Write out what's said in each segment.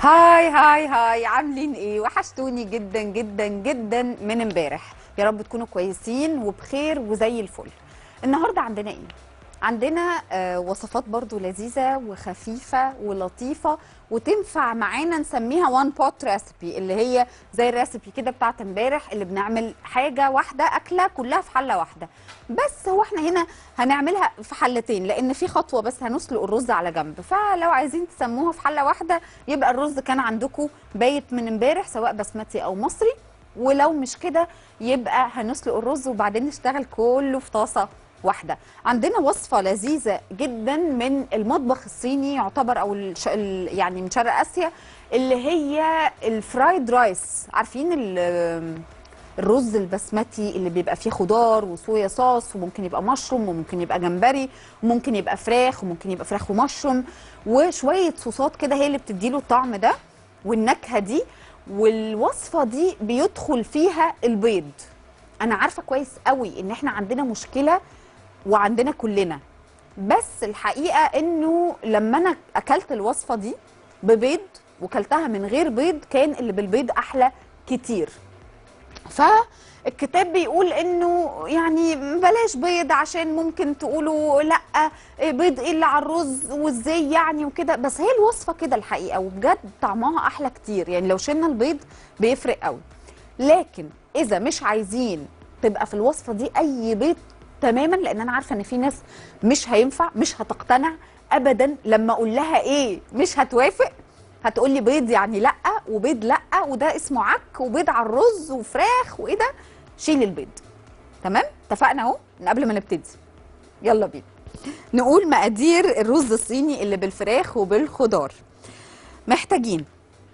هاي هاي هاي عاملين ايه وحشتوني جدا جدا جدا من امبارح يا رب تكونوا كويسين وبخير وزي الفل النهارده عندنا ايه عندنا آه وصفات برضو لذيذه وخفيفه ولطيفه وتنفع معانا نسميها وان بوت ريسبي اللي هي زي الريسبي كده بتاعت امبارح اللي بنعمل حاجه واحده اكله كلها في حله واحده بس هو احنا هنا هنعملها في حلتين لان في خطوه بس هنسلق الرز على جنب فلو عايزين تسموها في حله واحده يبقى الرز كان عندكم بايت من امبارح سواء بسمتي او مصري ولو مش كده يبقى هنسلق الرز وبعدين نشتغل كله في طاسه واحده عندنا وصفه لذيذه جدا من المطبخ الصيني يعتبر او الش... ال... يعني من شرق اسيا اللي هي الفرايد رايس عارفين ال... الرز البسمتي اللي بيبقى فيه خضار وصويا صوص وممكن يبقى مشروم وممكن يبقى جمبري وممكن يبقى فراخ وممكن يبقى فراخ ومشروم وشويه صوصات كده هي اللي بتديله الطعم ده والنكهه دي والوصفه دي بيدخل فيها البيض انا عارفه كويس قوي ان احنا عندنا مشكله وعندنا كلنا بس الحقيقه انه لما انا اكلت الوصفه دي ببيض وكلتها من غير بيض كان اللي بالبيض احلى كتير فالكتاب بيقول انه يعني بلاش بيض عشان ممكن تقولوا لا بيض ايه اللي على الرز وازاي يعني وكده بس هي الوصفه كده الحقيقه وبجد طعمها احلى كتير يعني لو شلنا البيض بيفرق قوي لكن اذا مش عايزين تبقى في الوصفه دي اي بيض تماما لان انا عارفه ان في ناس مش هينفع مش هتقتنع ابدا لما اقول لها ايه مش هتوافق هتقول لي بيض يعني لا وبيض لا وده اسمه عك وبيض على الرز وفراخ وايه ده شيل البيض تمام اتفقنا اهو من قبل ما نبتدي يلا بينا نقول مقادير الرز الصيني اللي بالفراخ وبالخضار محتاجين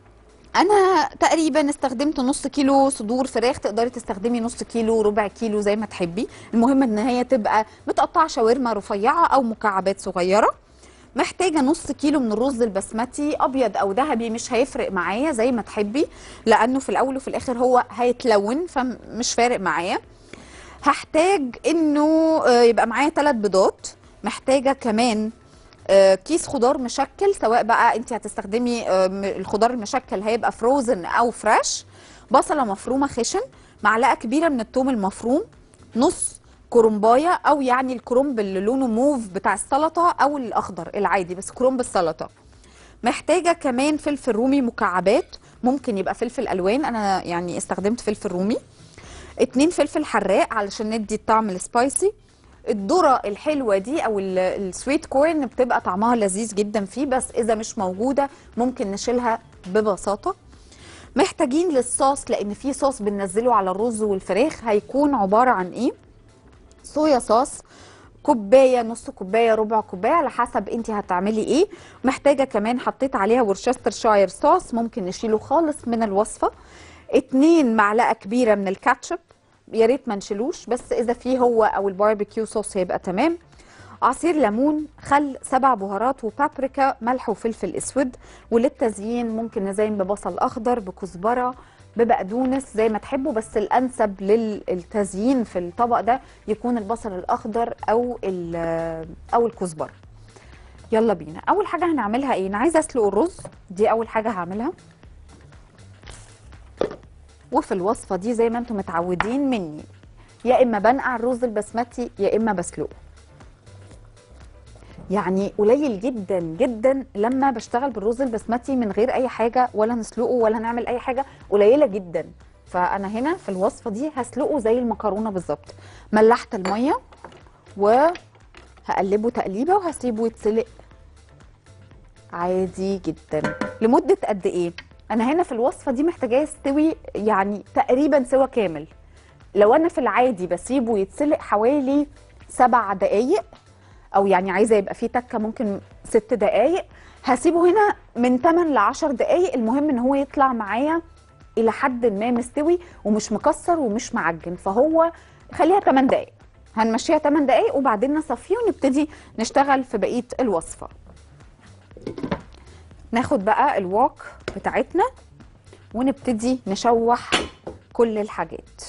انا تقريبا استخدمت نص كيلو صدور فراخ تقدري تستخدمي نص كيلو ربع كيلو زي ما تحبي المهم ان هي تبقى متقطعه شاورما رفيعه او مكعبات صغيره محتاجه نص كيلو من الرز البسمتي ابيض او ذهبي مش هيفرق معايا زي ما تحبي لانه في الاول وفي الاخر هو هيتلون فمش فارق معايا هحتاج انه يبقى معايا ثلاث بيضات محتاجه كمان كيس خضار مشكل سواء بقى انت هتستخدمي الخضار المشكل هيبقى فروزن او فريش بصله مفرومه خشن معلقه كبيره من الثوم المفروم نص كرنبايه او يعني الكرنب اللي لونه موف بتاع السلطه او الاخضر العادي بس كرنب السلطه محتاجه كمان فلفل رومي مكعبات ممكن يبقى فلفل الوان انا يعني استخدمت فلفل رومي اتنين فلفل حراق علشان ندي الطعم السبايسي الذره الحلوه دي او السويت كورن بتبقى طعمها لذيذ جدا فيه بس اذا مش موجوده ممكن نشيلها ببساطه محتاجين للصوص لان في صوص بننزله على الرز والفراخ هيكون عباره عن ايه صويا صوص كوبايه نص كوبايه ربع كوبايه على حسب انت هتعملي ايه محتاجه كمان حطيت عليها ورشستر شاير صوص ممكن نشيله خالص من الوصفه اتنين معلقه كبيره من الكاتشب يا ريت ما نشيلوش بس اذا فيه هو او الباربيكيو صوص هيبقى تمام عصير ليمون خل سبع بهارات وبابريكا ملح وفلفل اسود وللتزيين ممكن نزين ببصل اخضر بكزبره ببقدونس زي ما تحبوا بس الانسب للتزيين في الطبق ده يكون البصل الاخضر او او الكزبره يلا بينا اول حاجه هنعملها ايه انا عايزه اسلق الرز دي اول حاجه هعملها وفي الوصفه دي زي ما انتم متعودين مني يا اما بنقع الرز البسمتي يا اما بسلقه يعني قليل جدا جدا لما بشتغل بالرز البسمتي من غير اي حاجه ولا نسلقه ولا نعمل اي حاجه قليله جدا فانا هنا في الوصفه دي هسلقه زي المكرونه بالظبط ملحت الميه وهقلبه تقليبه وهسيبه يتسلق عادي جدا لمده قد ايه انا هنا في الوصفه دي محتاجاه يستوي يعني تقريبا سوا كامل لو انا في العادي بسيبه يتسلق حوالي سبع دقايق او يعني عايزه يبقى فيه تكه ممكن ست دقايق هسيبه هنا من 8 ل 10 دقايق المهم ان هو يطلع معايا الى حد ما مستوي ومش مكسر ومش معجن فهو خليها 8 دقايق هنمشيها 8 دقايق وبعدين نصفيه ونبتدي نشتغل في بقيه الوصفه ناخد بقى الواك بتاعتنا ونبتدي نشوح كل الحاجات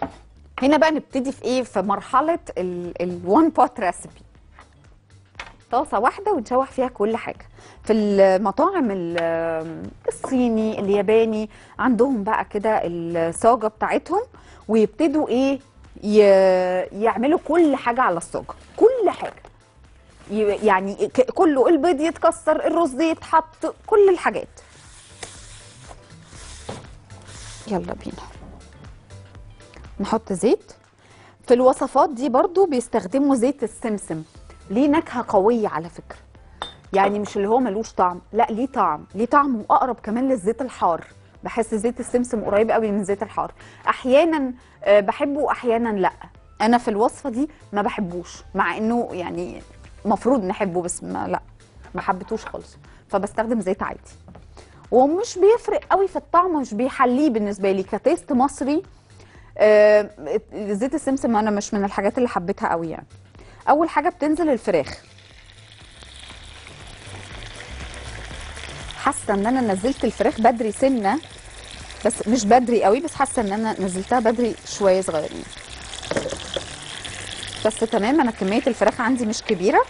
هنا بقى نبتدي في ايه في مرحله الوان بوت ريسيبي طاسه واحده ونشوح فيها كل حاجه في المطاعم ال- الصيني الياباني عندهم بقى كده الصاجه بتاعتهم ويبتدوا ايه ي- يعملوا كل حاجه على الصاجه كل حاجه ي- يعني ك- كله البيض يتكسر الرز يتحط كل الحاجات يلا بينا نحط زيت في الوصفات دي برضو بيستخدموا زيت السمسم ليه نكهة قوية على فكرة يعني مش اللي هو ملوش طعم لا ليه طعم ليه طعم واقرب كمان للزيت الحار بحس زيت السمسم قريب قوي من زيت الحار احيانا آه، بحبه واحيانا لا انا في الوصفه دي ما بحبوش مع انه يعني مفروض نحبه بس ما لا ما حبيتوش خالص فبستخدم زيت عادي ومش بيفرق قوي في الطعم مش بيحليه بالنسبه لي كتيست مصري آه، زيت السمسم انا مش من الحاجات اللي حبيتها قوي يعني اول حاجه بتنزل الفراخ حاسه ان انا نزلت الفراخ بدري سنه بس مش بدري قوي بس حاسه ان انا نزلتها بدري شويه صغيرين بس تمام انا كميه الفراخ عندي مش كبيره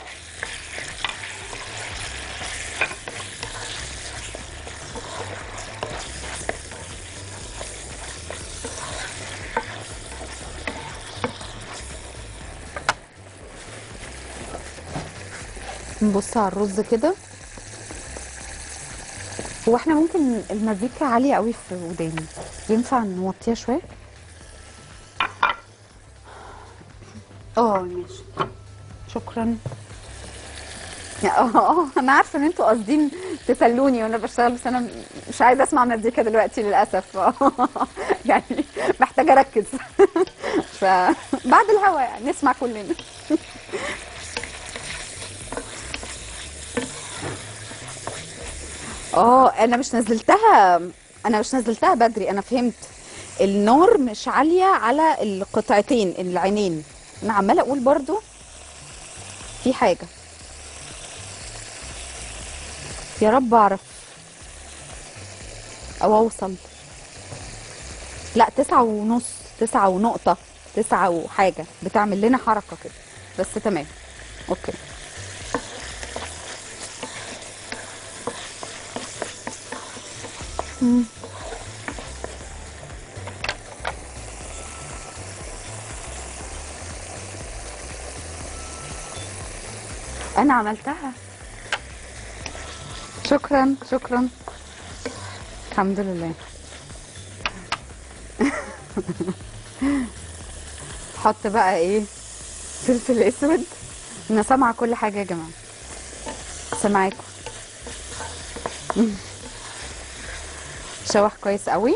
نبص على الرز كده هو احنا ممكن المزيكا عالية قوي في وداني ينفع نوطيها شوية؟ اه ماشي شكرا اه انا عارفه ان انتوا قاصدين تسلوني وانا بشتغل بس انا مش عايزه اسمع مزيكا دلوقتي للاسف يعني محتاجه اركز فبعد الهوا يعني نسمع كلنا اه انا مش نزلتها انا مش نزلتها بدري انا فهمت النار مش عاليه على القطعتين العينين انا عماله اقول برضو في حاجه يا رب اعرف او اوصل لا تسعة ونص تسعة ونقطة تسعة وحاجة بتعمل لنا حركة كده بس تمام اوكي مم. انا عملتها شكرا شكرا الحمد لله حط بقى ايه فلفل اسود انا سامعه كل حاجه يا جماعه سامعاكم شوح كويس قوي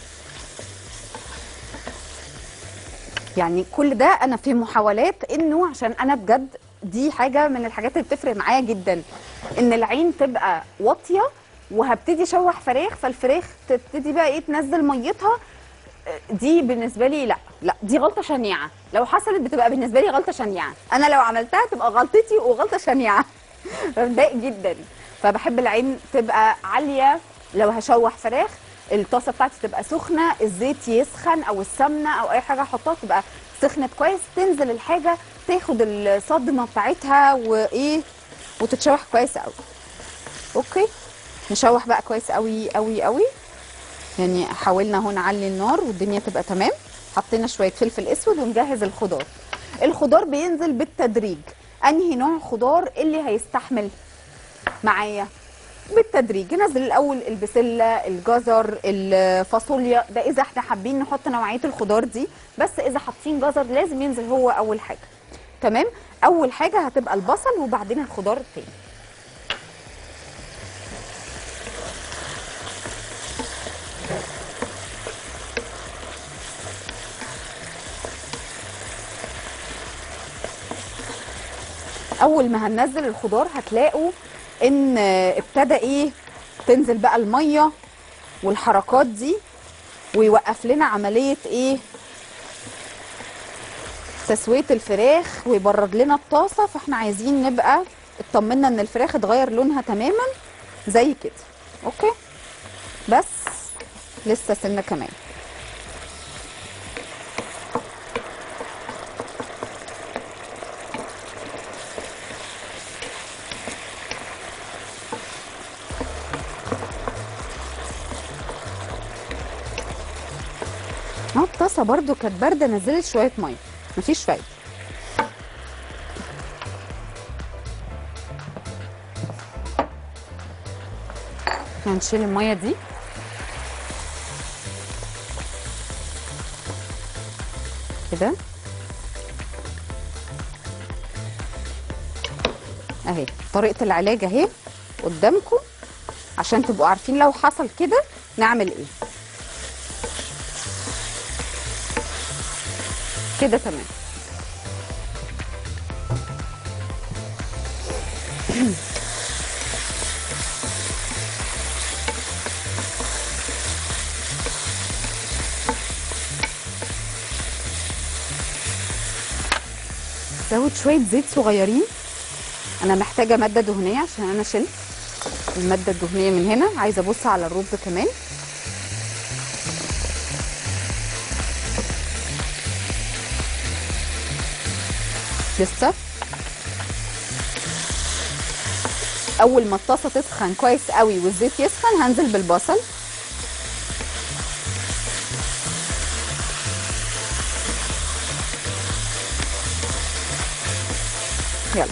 يعني كل ده انا في محاولات انه عشان انا بجد دي حاجه من الحاجات اللي بتفرق معايا جدا ان العين تبقى واطيه وهبتدي اشوح فراخ فالفراخ تبتدي بقى ايه تنزل ميتها دي بالنسبه لي لا لا دي غلطه شنيعه لو حصلت بتبقى بالنسبه لي غلطه شنيعه انا لو عملتها تبقى غلطتي وغلطه شنيعه بتضايق جدا فبحب العين تبقى عاليه لو هشوح فراخ الطاسه بتاعتي تبقى سخنه الزيت يسخن او السمنه او اي حاجه احطها تبقى سخنت كويس تنزل الحاجه تاخد الصدمه بتاعتها وايه وتتشوح كويس قوي اوكي نشوح بقى كويس قوي قوي قوي يعني حاولنا اهو نعلي النار والدنيا تبقى تمام حطينا شويه فلفل اسود ونجهز الخضار الخضار بينزل بالتدريج انهي نوع خضار اللي هيستحمل معايا بالتدريج ننزل الاول البسله الجزر الفاصوليا ده اذا احنا حابين نحط نوعيه الخضار دي بس اذا حاطين جزر لازم ينزل هو اول حاجه تمام اول حاجه هتبقى البصل وبعدين الخضار التاني اول ما هننزل الخضار هتلاقوا ان ابتدى ايه تنزل بقى الميه والحركات دي ويوقف لنا عمليه ايه تسويه الفراخ ويبرد لنا الطاسه فاحنا عايزين نبقى اطمنا ان الفراخ اتغير لونها تماما زي كده اوكي بس لسه سنه كمان اه الطاسه برضو كانت بارده نزلت شويه ميه مفيش فايده هنشيل الميه دي كده اهي طريقه العلاج اهي قدامكم عشان تبقوا عارفين لو حصل كده نعمل ايه كده تمام زود شويه زيت صغيرين انا محتاجه ماده دهنيه عشان انا شلت الماده الدهنيه من هنا عايزه ابص على الرز كمان لسه اول ما الطاسه تسخن كويس قوي والزيت يسخن هنزل بالبصل يلا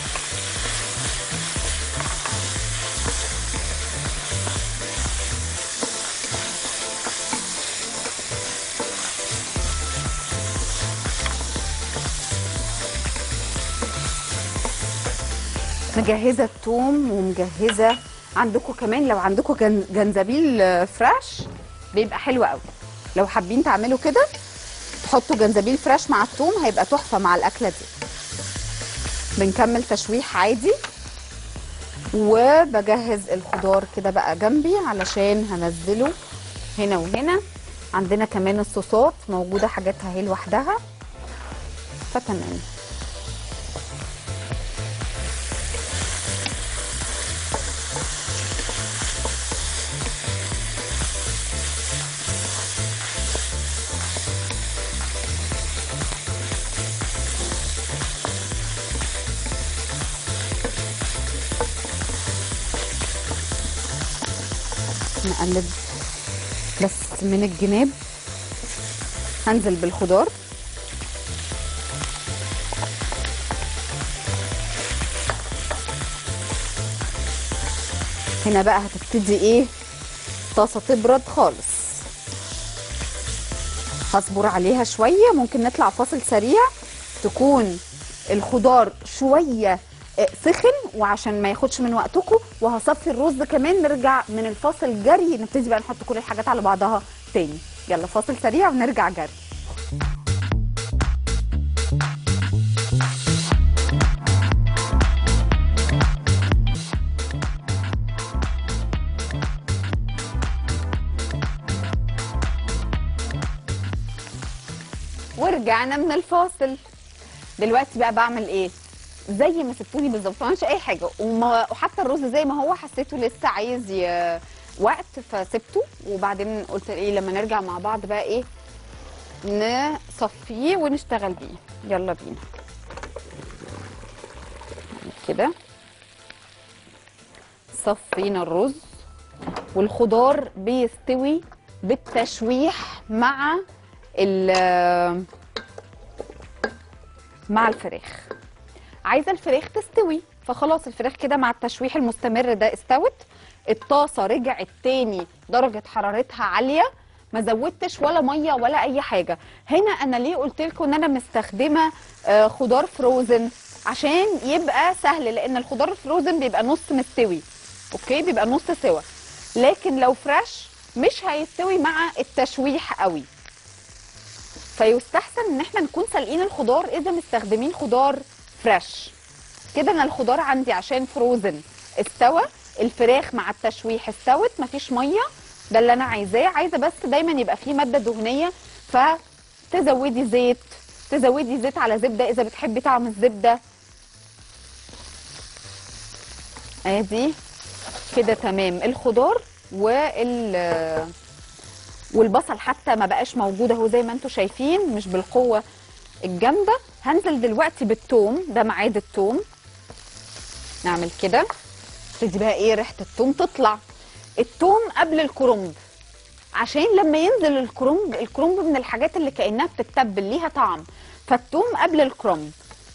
مجهزه الثوم ومجهزه عندكم كمان لو عندكم جن... جنزبيل آه، فريش بيبقى حلو قوي لو حابين تعملوا كده تحطوا جنزبيل فريش مع الثوم هيبقى تحفه مع الاكله دي بنكمل تشويح عادي وبجهز الخضار كده بقى جنبي علشان هنزله هنا وهنا عندنا كمان الصوصات موجوده حاجاتها هي لوحدها فتمام نقلب بس من الجناب هنزل بالخضار هنا بقى هتبتدي ايه طاسه تبرد خالص هصبر عليها شويه ممكن نطلع فاصل سريع تكون الخضار شويه آه، سخن وعشان ما ياخدش من وقتكم وهصفي الرز كمان نرجع من الفاصل جري نبتدي بقى نحط كل الحاجات على بعضها تاني يلا فاصل سريع ونرجع جري ورجعنا من الفاصل دلوقتي بقى بعمل ايه زي ما سبتوني بالظبط ما عملتش اي حاجه وما وحتى الرز زي ما هو حسيته لسه عايز ي... وقت فسبته وبعدين قلت ايه لما نرجع مع بعض بقى ايه نصفيه ونشتغل بيه يلا بينا كده صفينا الرز والخضار بيستوي بالتشويح مع ال مع الفراخ عايزه الفراخ تستوي فخلاص الفراخ كده مع التشويح المستمر ده استوت الطاسه رجعت تاني درجه حرارتها عاليه ما زودتش ولا ميه ولا اي حاجه هنا انا ليه قلت لكم ان انا مستخدمه آه، خضار فروزن عشان يبقى سهل لان الخضار الفروزن بيبقى نص مستوي اوكي بيبقى نص سوا لكن لو فريش مش هيستوي مع التشويح قوي فيستحسن ان احنا نكون سالقين الخضار اذا مستخدمين خضار فريش كده انا الخضار عندي عشان فروزن استوى الفراخ مع التشويح استوت مفيش ميه ده اللي انا عايزاه عايزه بس دايما يبقى فيه ماده دهنيه فتزودي زيت تزودي زيت على زبده اذا بتحبي طعم الزبده ادي كده تمام الخضار وال والبصل حتى ما بقاش موجود اهو زي ما انتم شايفين مش بالقوه الجامده هنزل دلوقتي بالثوم ده ميعاد الثوم نعمل كده تبتدي بقى ايه ريحه الثوم تطلع الثوم قبل الكرنب عشان لما ينزل الكرنب الكرنب من الحاجات اللي كانها بتتبل ليها طعم فالثوم قبل الكرنب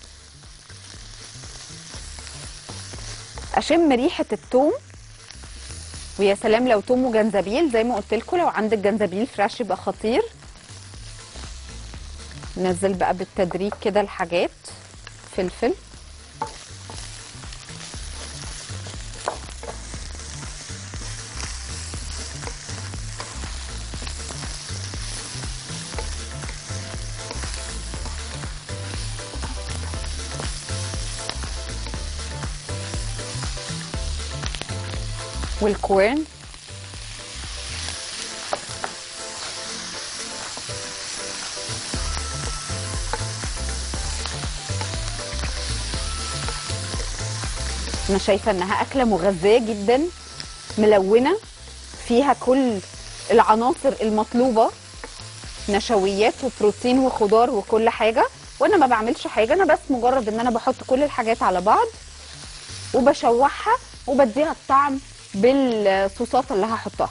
اشم ريحه الثوم ويا سلام لو توم وجنزبيل زي ما قلت لكم لو عندك جنزبيل فريش يبقى خطير نزل بقى بالتدريج كده الحاجات فلفل والكورن انا شايفه انها اكله مغذيه جدا ملونه فيها كل العناصر المطلوبه نشويات وبروتين وخضار وكل حاجه وانا ما بعملش حاجه انا بس مجرد ان انا بحط كل الحاجات على بعض وبشوحها وبديها الطعم بالصوصات اللي هحطها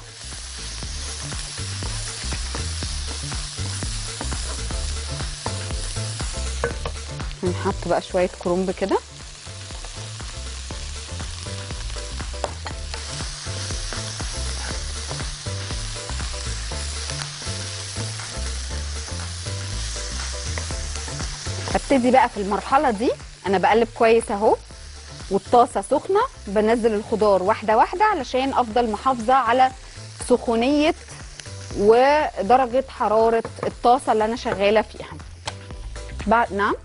هنحط بقى شويه كرنب كده هبتدي بقى في المرحله دي انا بقلب كويس اهو والطاسه سخنه بنزل الخضار واحده واحده علشان افضل محافظه على سخونيه ودرجه حراره الطاسه اللي انا شغاله فيها بعد نعم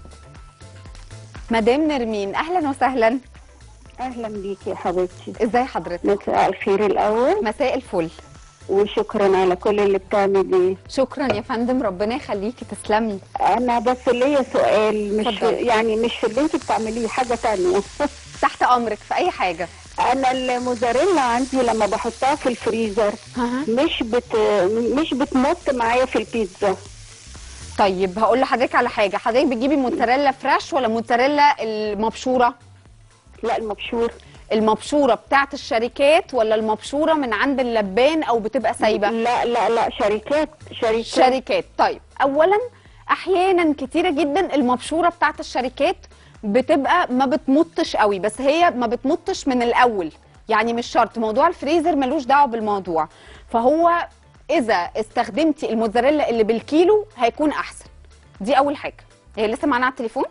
مدام نرمين اهلا وسهلا اهلا بيكي يا حبيبتي ازاي حضرتك مساء الخير الاول مساء الفل وشكرا على كل اللي بتعمليه شكرا يا فندم ربنا يخليكي تسلمي انا بس ليا سؤال مش اتفضلي. يعني مش في اللي انت بتعمليه حاجه تانية تحت امرك في اي حاجه انا الموزاريلا عندي لما بحطها في الفريزر أها. مش بت مش بتمط معايا في البيتزا طيب هقول لحضرتك على حاجه حضرتك بتجيبي موتزاريلا فريش ولا موتزاريلا المبشوره لا المبشور المبشوره بتاعت الشركات ولا المبشوره من عند اللبان او بتبقى سايبه لا لا لا شركات شركات شركات طيب اولا احيانا كتيره جدا المبشوره بتاعت الشركات بتبقى ما بتمطش قوي بس هي ما بتمطش من الاول يعني مش شرط موضوع الفريزر ملوش دعوه بالموضوع فهو اذا استخدمتي الموتزاريلا اللي بالكيلو هيكون احسن دي اول حاجه هي لسه معانا على التليفون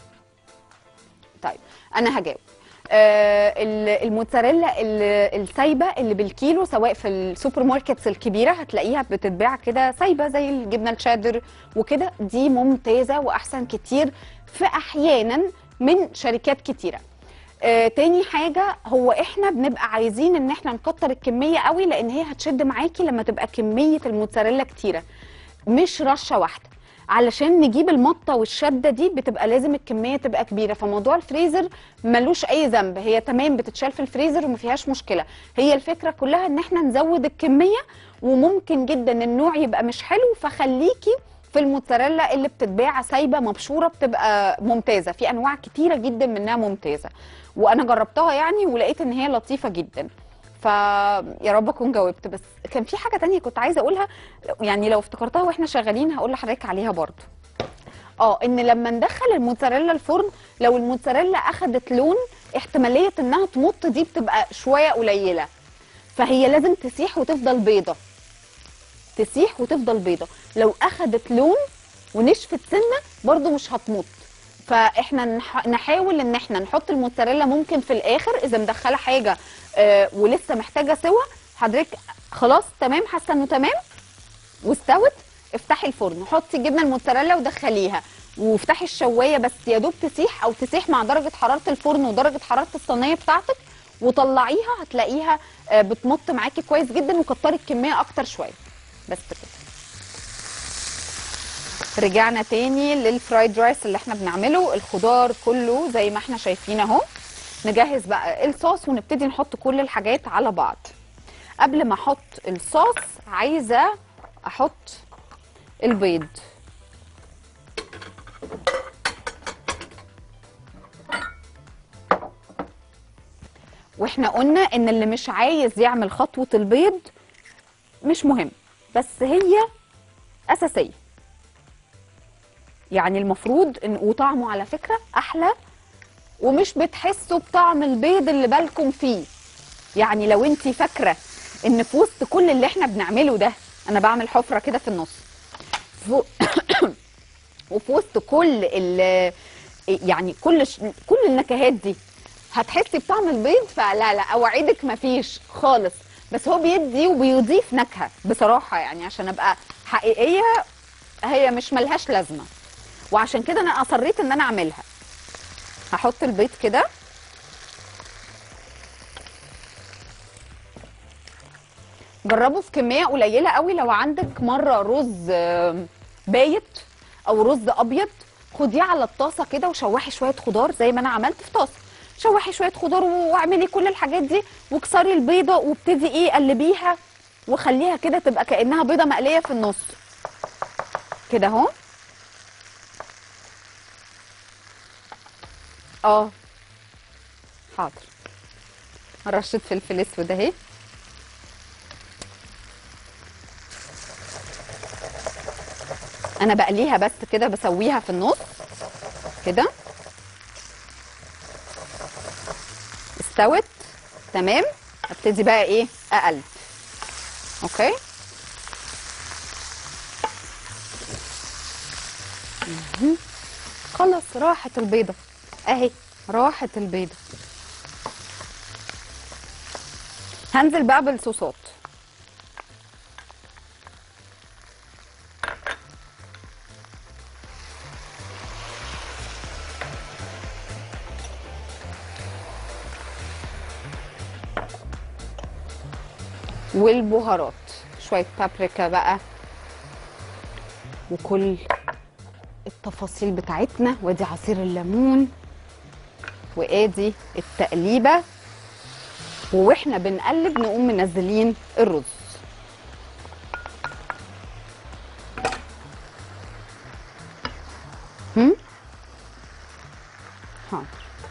طيب انا هجاوب آه ال- الموتزاريلا ال- السايبه اللي بالكيلو سواء في السوبر ماركتس الكبيره هتلاقيها بتتباع كده سايبه زي الجبنه الشادر وكده دي ممتازه واحسن كتير في احيانا من شركات كتيره آه تاني حاجه هو احنا بنبقى عايزين ان احنا نكتر الكميه قوي لان هي هتشد معاكي لما تبقى كميه الموتزاريلا كتيره مش رشه واحده علشان نجيب المطه والشده دي بتبقى لازم الكميه تبقى كبيره فموضوع الفريزر ملوش اي ذنب هي تمام بتتشال في الفريزر وما فيهاش مشكله هي الفكره كلها ان احنا نزود الكميه وممكن جدا النوع يبقى مش حلو فخليكي في الموتزاريلا اللي بتتباع سايبه مبشوره بتبقى ممتازه في انواع كتيره جدا منها ممتازه وانا جربتها يعني ولقيت ان هي لطيفه جدا فيا رب اكون جاوبت بس كان في حاجه تانية كنت عايزه اقولها يعني لو افتكرتها واحنا شغالين هقول لحضرتك عليها برضو اه ان لما ندخل الموتزاريلا الفرن لو الموتزاريلا اخدت لون احتماليه انها تمط دي بتبقى شويه قليله فهي لازم تسيح وتفضل بيضه تسيح وتفضل بيضه لو اخدت لون ونشفت سنه برضو مش هتمط فاحنا نح- نحاول ان احنا نحط الموتزاريلا ممكن في الاخر اذا مدخله حاجه آه ولسه محتاجه سوا حضرتك خلاص تمام حاسه انه تمام واستوت افتحي الفرن حطي الجبنه الموتزاريلا ودخليها وافتحي الشوايه بس يا دوب تسيح او تسيح مع درجه حراره الفرن ودرجه حراره الصينيه بتاعتك وطلعيها هتلاقيها آه، بتمط معاكي كويس جدا وكتري الكميه اكتر شويه بس كده رجعنا تاني للفرايد رايس اللي احنا بنعمله الخضار كله زي ما احنا شايفين اهو نجهز بقى الصوص ونبتدي نحط كل الحاجات على بعض قبل ما احط الصوص عايزه احط البيض واحنا قلنا ان اللي مش عايز يعمل خطوه البيض مش مهم بس هي اساسيه يعني المفروض ان وطعمه على فكره احلى ومش بتحسوا بطعم البيض اللي بالكم فيه يعني لو انت فاكره ان في وسط كل اللي احنا بنعمله ده انا بعمل حفره كده في النص فوق وفي وسط كل ال يعني كل ش... كل النكهات دي هتحسي بطعم البيض فلا لا اوعدك مفيش خالص بس هو بيدي وبيضيف نكهه بصراحه يعني عشان ابقى حقيقيه هي مش ملهاش لازمه وعشان كده انا اصريت ان انا اعملها هحط البيض كده جربوا في كميه قليله قوي لو عندك مره رز آم، بايت او رز ابيض خديه على الطاسه كده وشوحي شويه خضار زي ما انا عملت في طاسه شوحي شويه خضار واعملي كل الحاجات دي واكسري البيضه وابتدي ايه قلبيها وخليها كده تبقى كانها بيضه مقليه في النص كده اهو اه حاضر رشة فلفل اسود اهي انا بقليها بس كده بسويها في النص كده استوت تمام ابتدي بقى ايه اقلب اوكي مهم. خلاص راحت البيضه اهي راحت البيضه هنزل بقى بالصوصات والبهارات شويه بابريكا بقى وكل التفاصيل بتاعتنا وادي عصير الليمون وادي التقليبه واحنا بنقلب نقوم منزلين الرز هم حاضر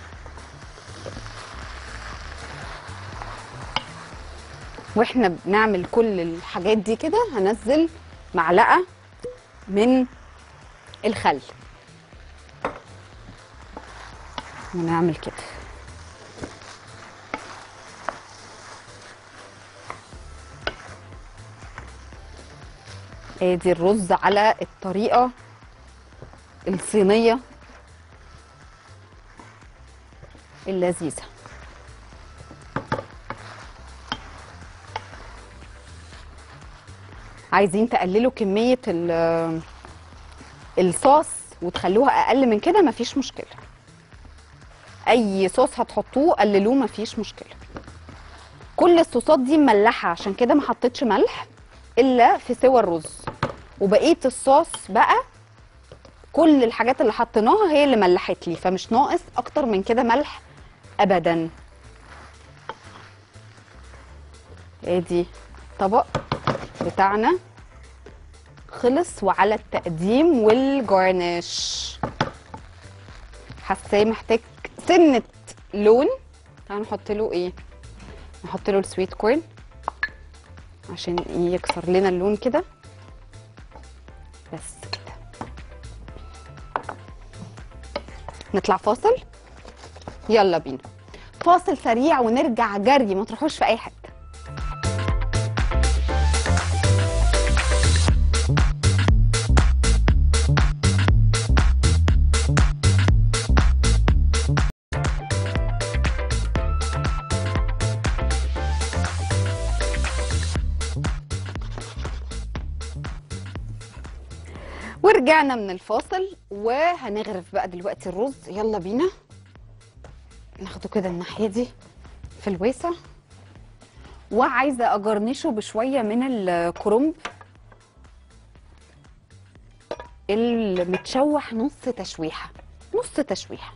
واحنا بنعمل كل الحاجات دي كده هنزل معلقه من الخل ونعمل كده ادي الرز على الطريقه الصينيه اللذيذه عايزين تقللوا كميه ال- الصوص وتخلوها اقل من كده مفيش مشكله اي صوص هتحطوه قللوه مفيش مشكله كل الصوصات دي مملحه عشان كده ما حطيتش ملح الا في سوى الرز وبقيه الصوص بقى كل الحاجات اللي حطيناها هي اللي ملحت لي فمش ناقص اكتر من كده ملح ابدا ادي الطبق بتاعنا خلص وعلى التقديم والجارنيش حاساه محتاج سنه لون تعالوا نحط له ايه نحط له السويت كورن عشان يكسر لنا اللون كده بس كده نطلع فاصل يلا بينا فاصل سريع ونرجع جري ما تروحوش في اي حته ورجعنا من الفاصل وهنغرف بقى دلوقتي الرز يلا بينا ناخده كده الناحيه دي في الواسع وعايزه اجرنشه بشويه من الكرنب المتشوح نص تشويحه نص تشويحه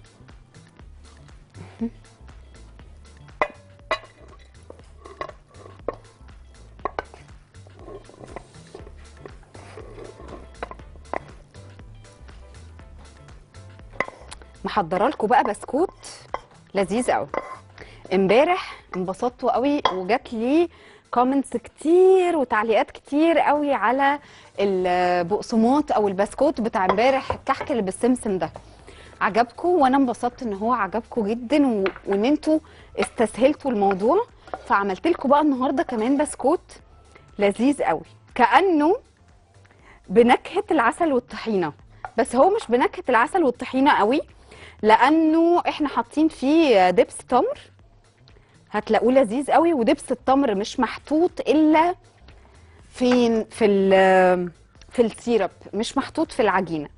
محضره لكم بقى بسكوت لذيذ قوي امبارح انبسطت قوي وجات لي كومنتس كتير وتعليقات كتير قوي على البقسماط او البسكوت بتاع امبارح الكحك اللي بالسمسم ده عجبكم وانا انبسطت ان هو عجبكم جدا و... وان انتوا استسهلتوا الموضوع فعملت لكم بقى النهارده كمان بسكوت لذيذ قوي كانه بنكهه العسل والطحينه بس هو مش بنكهه العسل والطحينه قوي لانه احنا حاطين فيه دبس تمر هتلاقوه لذيذ قوي ودبس التمر مش محطوط الا فين في ال في السيرب مش محطوط في العجينه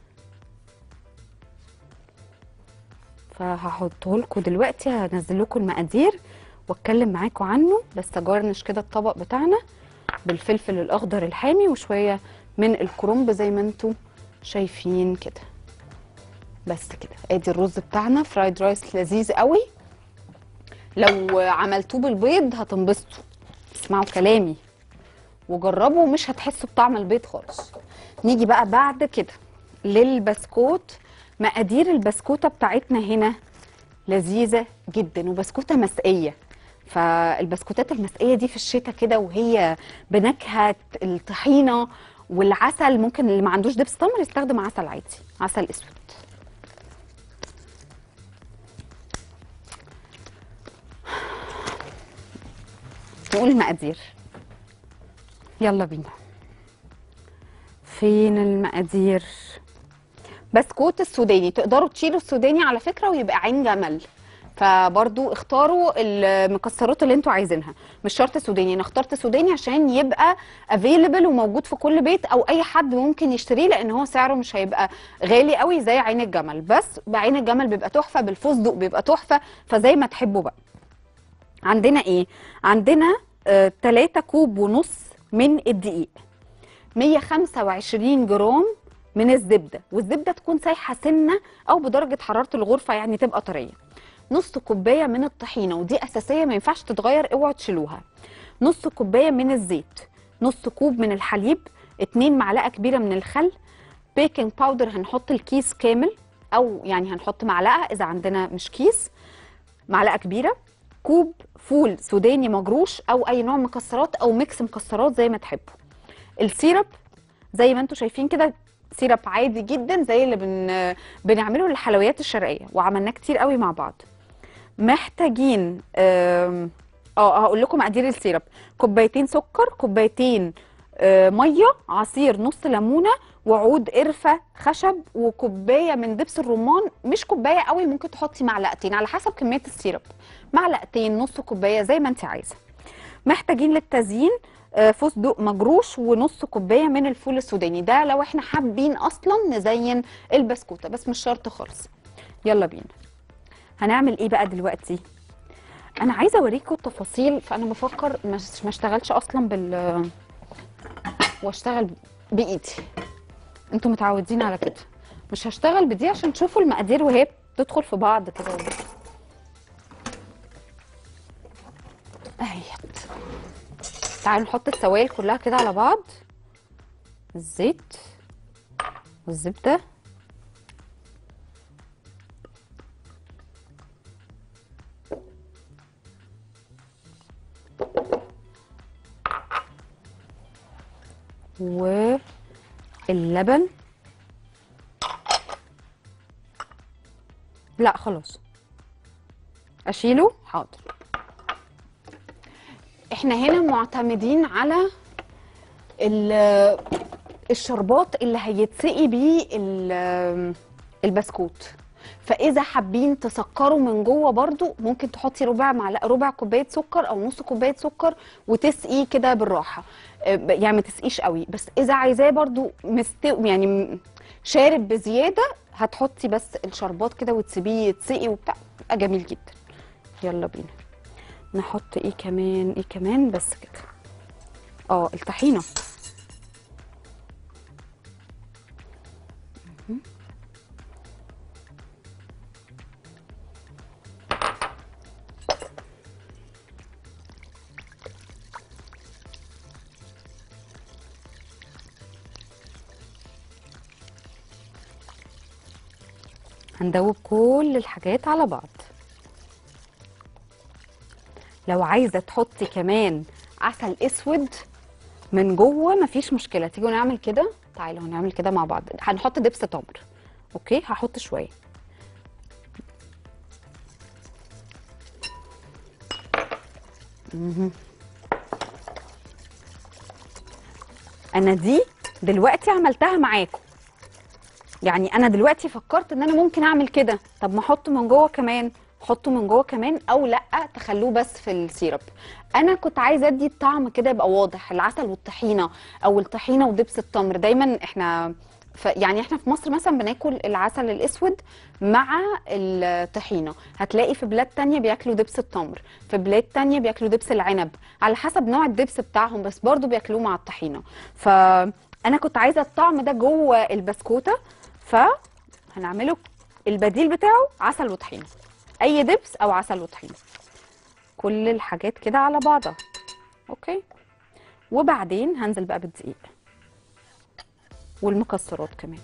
فهحطه لكم دلوقتي هنزل لكم المقادير واتكلم معاكم عنه بس اجرنش كده الطبق بتاعنا بالفلفل الاخضر الحامي وشويه من الكرنب زي ما انتم شايفين كده بس كده ادي الرز بتاعنا فرايد رايس لذيذ قوي لو عملتوه بالبيض هتنبسطوا اسمعوا كلامي وجربوا مش هتحسوا بطعم البيض خالص نيجي بقى بعد كده للبسكوت مقادير البسكوته بتاعتنا هنا لذيذه جدا وبسكوته مسقيه فالبسكوتات المسقيه دي في الشتاء كده وهي بنكهه الطحينه والعسل ممكن اللي ما عندوش دبس تمر يستخدم عسل عادي عسل اسود نقول المقادير يلا بينا فين المقادير بسكوت السوداني تقدروا تشيلوا السوداني على فكره ويبقى عين جمل فبرضو اختاروا المكسرات اللي انتوا عايزينها مش شرط سوداني انا اخترت سوداني عشان يبقى افيلبل وموجود في كل بيت او اي حد ممكن يشتريه لان هو سعره مش هيبقى غالي قوي زي عين الجمل بس بعين الجمل بيبقى تحفه بالفستق بيبقى تحفه فزي ما تحبوا بقى عندنا ايه عندنا 3 كوب ونص من الدقيق 125 جرام من الزبده والزبده تكون سايحه سنه او بدرجه حراره الغرفه يعني تبقى طريه نص كوبايه من الطحينه ودي اساسيه ما ينفعش تتغير اوعوا تشيلوها نص كوبايه من الزيت نص كوب من الحليب 2 معلقه كبيره من الخل بيكنج باودر هنحط الكيس كامل او يعني هنحط معلقه اذا عندنا مش كيس معلقه كبيره كوب فول سوداني مجروش او اي نوع مكسرات او ميكس مكسرات زي ما تحبوا السيرب زي ما انتم شايفين كده سيرب عادي جدا زي اللي بن... بنعمله للحلويات الشرقيه وعملناه كتير قوي مع بعض محتاجين اه هقول لكم مقادير السيرب كوبايتين سكر كوبايتين آه ميه عصير نص ليمونه وعود قرفه خشب وكوبايه من دبس الرمان مش كوبايه قوي ممكن تحطي معلقتين على حسب كميه السيرب معلقتين نص كوبايه زي ما انت عايزه محتاجين للتزيين آه فستق مجروش ونص كوبايه من الفول السوداني ده لو احنا حابين اصلا نزين البسكوته بس مش شرط خالص يلا بينا هنعمل ايه بقى دلوقتي انا عايزه اوريكم التفاصيل فانا بفكر مش ما اشتغلش اصلا بال واشتغل بايدي انتوا متعودين على كده مش هشتغل بدي عشان تشوفوا المقادير وهي بتدخل في بعض كده اهيت تعالوا نحط السوائل كلها كده على بعض الزيت والزبده واللبن لا خلاص اشيله حاضر احنا هنا معتمدين على ال- الشربات اللي هيتسقي بيه ال- البسكوت فاذا حابين تسكروا من جوه برضو ممكن تحطي ربع معلقه ربع كوبايه سكر او نص كوبايه سكر وتسقيه كده بالراحه آه، يعني ما تسقيش قوي بس اذا عايزاه برضو مستو يعني م- شارب بزياده هتحطي بس الشربات كده وتسيبيه يتسقي وبتاع يبقى جميل جدا يلا بينا نحط ايه كمان ايه كمان بس كده اه الطحينه مهم. هندوب كل الحاجات على بعض لو عايزه تحطي كمان عسل اسود من جوه مفيش مشكله تيجوا نعمل كده تعالوا هنعمل كده مع بعض هنحط دبس تمر اوكي هحط شويه مهم. انا دي دلوقتي عملتها معاكم يعني انا دلوقتي فكرت ان انا ممكن اعمل كده طب ما احطه من جوه كمان حطه من جوه كمان او لا تخلوه بس في السيرب انا كنت عايزه ادي الطعم كده يبقى واضح العسل والطحينه او الطحينه ودبس التمر دايما احنا ف يعني احنا في مصر مثلا بناكل العسل الاسود مع الطحينه هتلاقي في بلاد تانية بياكلوا دبس التمر في بلاد تانية بياكلوا دبس العنب على حسب نوع الدبس بتاعهم بس برضو بياكلوه مع الطحينه فانا كنت عايزه الطعم ده جوه البسكوته فهنعمله البديل بتاعه عسل وطحينه اي دبس او عسل وطحينه كل الحاجات كده على بعضها اوكي وبعدين هنزل بقى بالدقيق والمكسرات كمان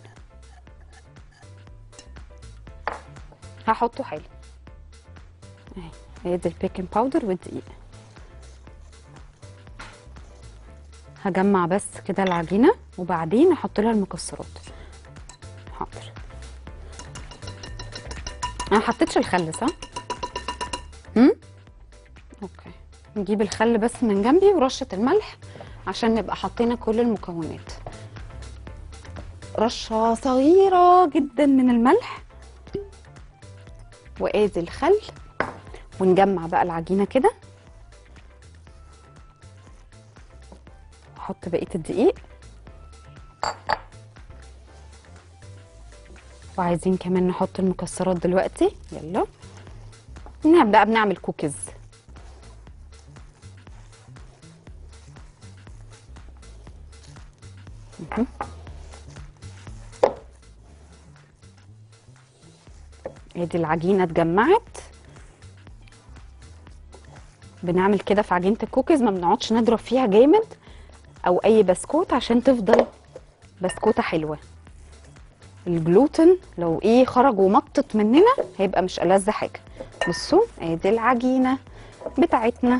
هحطه حلو اهي ادي البيكنج باودر والدقيق هجمع بس كده العجينه وبعدين احط لها المكسرات حاضر انا ما حطيتش الخل صح هم اوكي نجيب الخل بس من جنبي ورشه الملح عشان نبقى حطينا كل المكونات رشه صغيره جدا من الملح وادي الخل ونجمع بقى العجينه كده احط بقيه الدقيق وعايزين كمان نحط المكسرات دلوقتي يلا نبدا بنعمل كوكيز مهم. ادي العجينه اتجمعت بنعمل كده في عجينه الكوكيز ما بنقعدش نضرب فيها جامد او اي بسكوت عشان تفضل بسكوته حلوه الجلوتين لو ايه خرج ومطت مننا هيبقى مش ألذ حاجه بصوا ادي العجينه بتاعتنا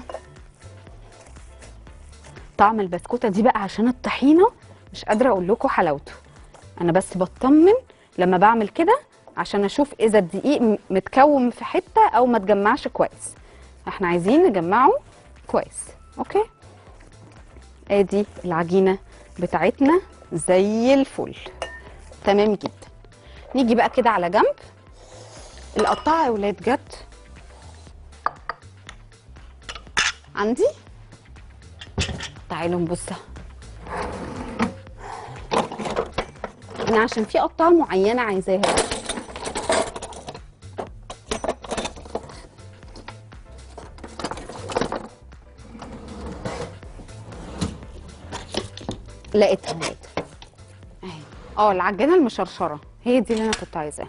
طعم البسكوته دي بقى عشان الطحينه مش قادره اقول لكم حلاوته انا بس بطمن لما بعمل كده عشان اشوف اذا الدقيق م- متكوم في حته او ما تجمعش كويس احنا عايزين نجمعه كويس اوكي ادي العجينه بتاعتنا زي الفل تمام جدا نيجي بقى كده على جنب القطاعه يا ولاد جت عندي تعالوا نبصها انا عشان في قطاعه معينه عايزاها لقيتها لقيتها اهي اه العجينه المشرشره هي دي اللي انا كنت عايزاها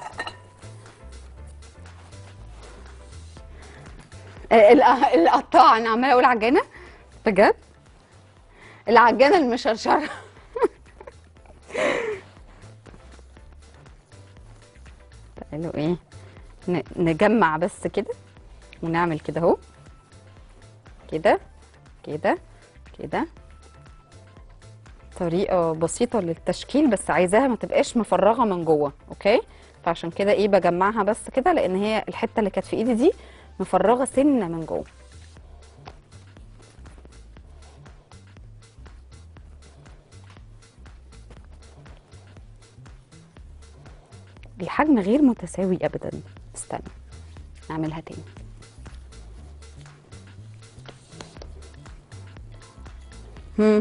آه، ال- القطاعه انا عماله اقول عجينه بجد العجينه المشرشره تعالوا ايه ن- نجمع بس كده ونعمل كده اهو كده كده كده طريقه بسيطه للتشكيل بس عايزاها ما تبقاش مفرغه من جوه اوكي فعشان كده ايه بجمعها بس كده لان هي الحته اللي كانت في ايدي دي مفرغه سنه من جوه الحجم غير متساوي ابدا استنى نعملها تاني هم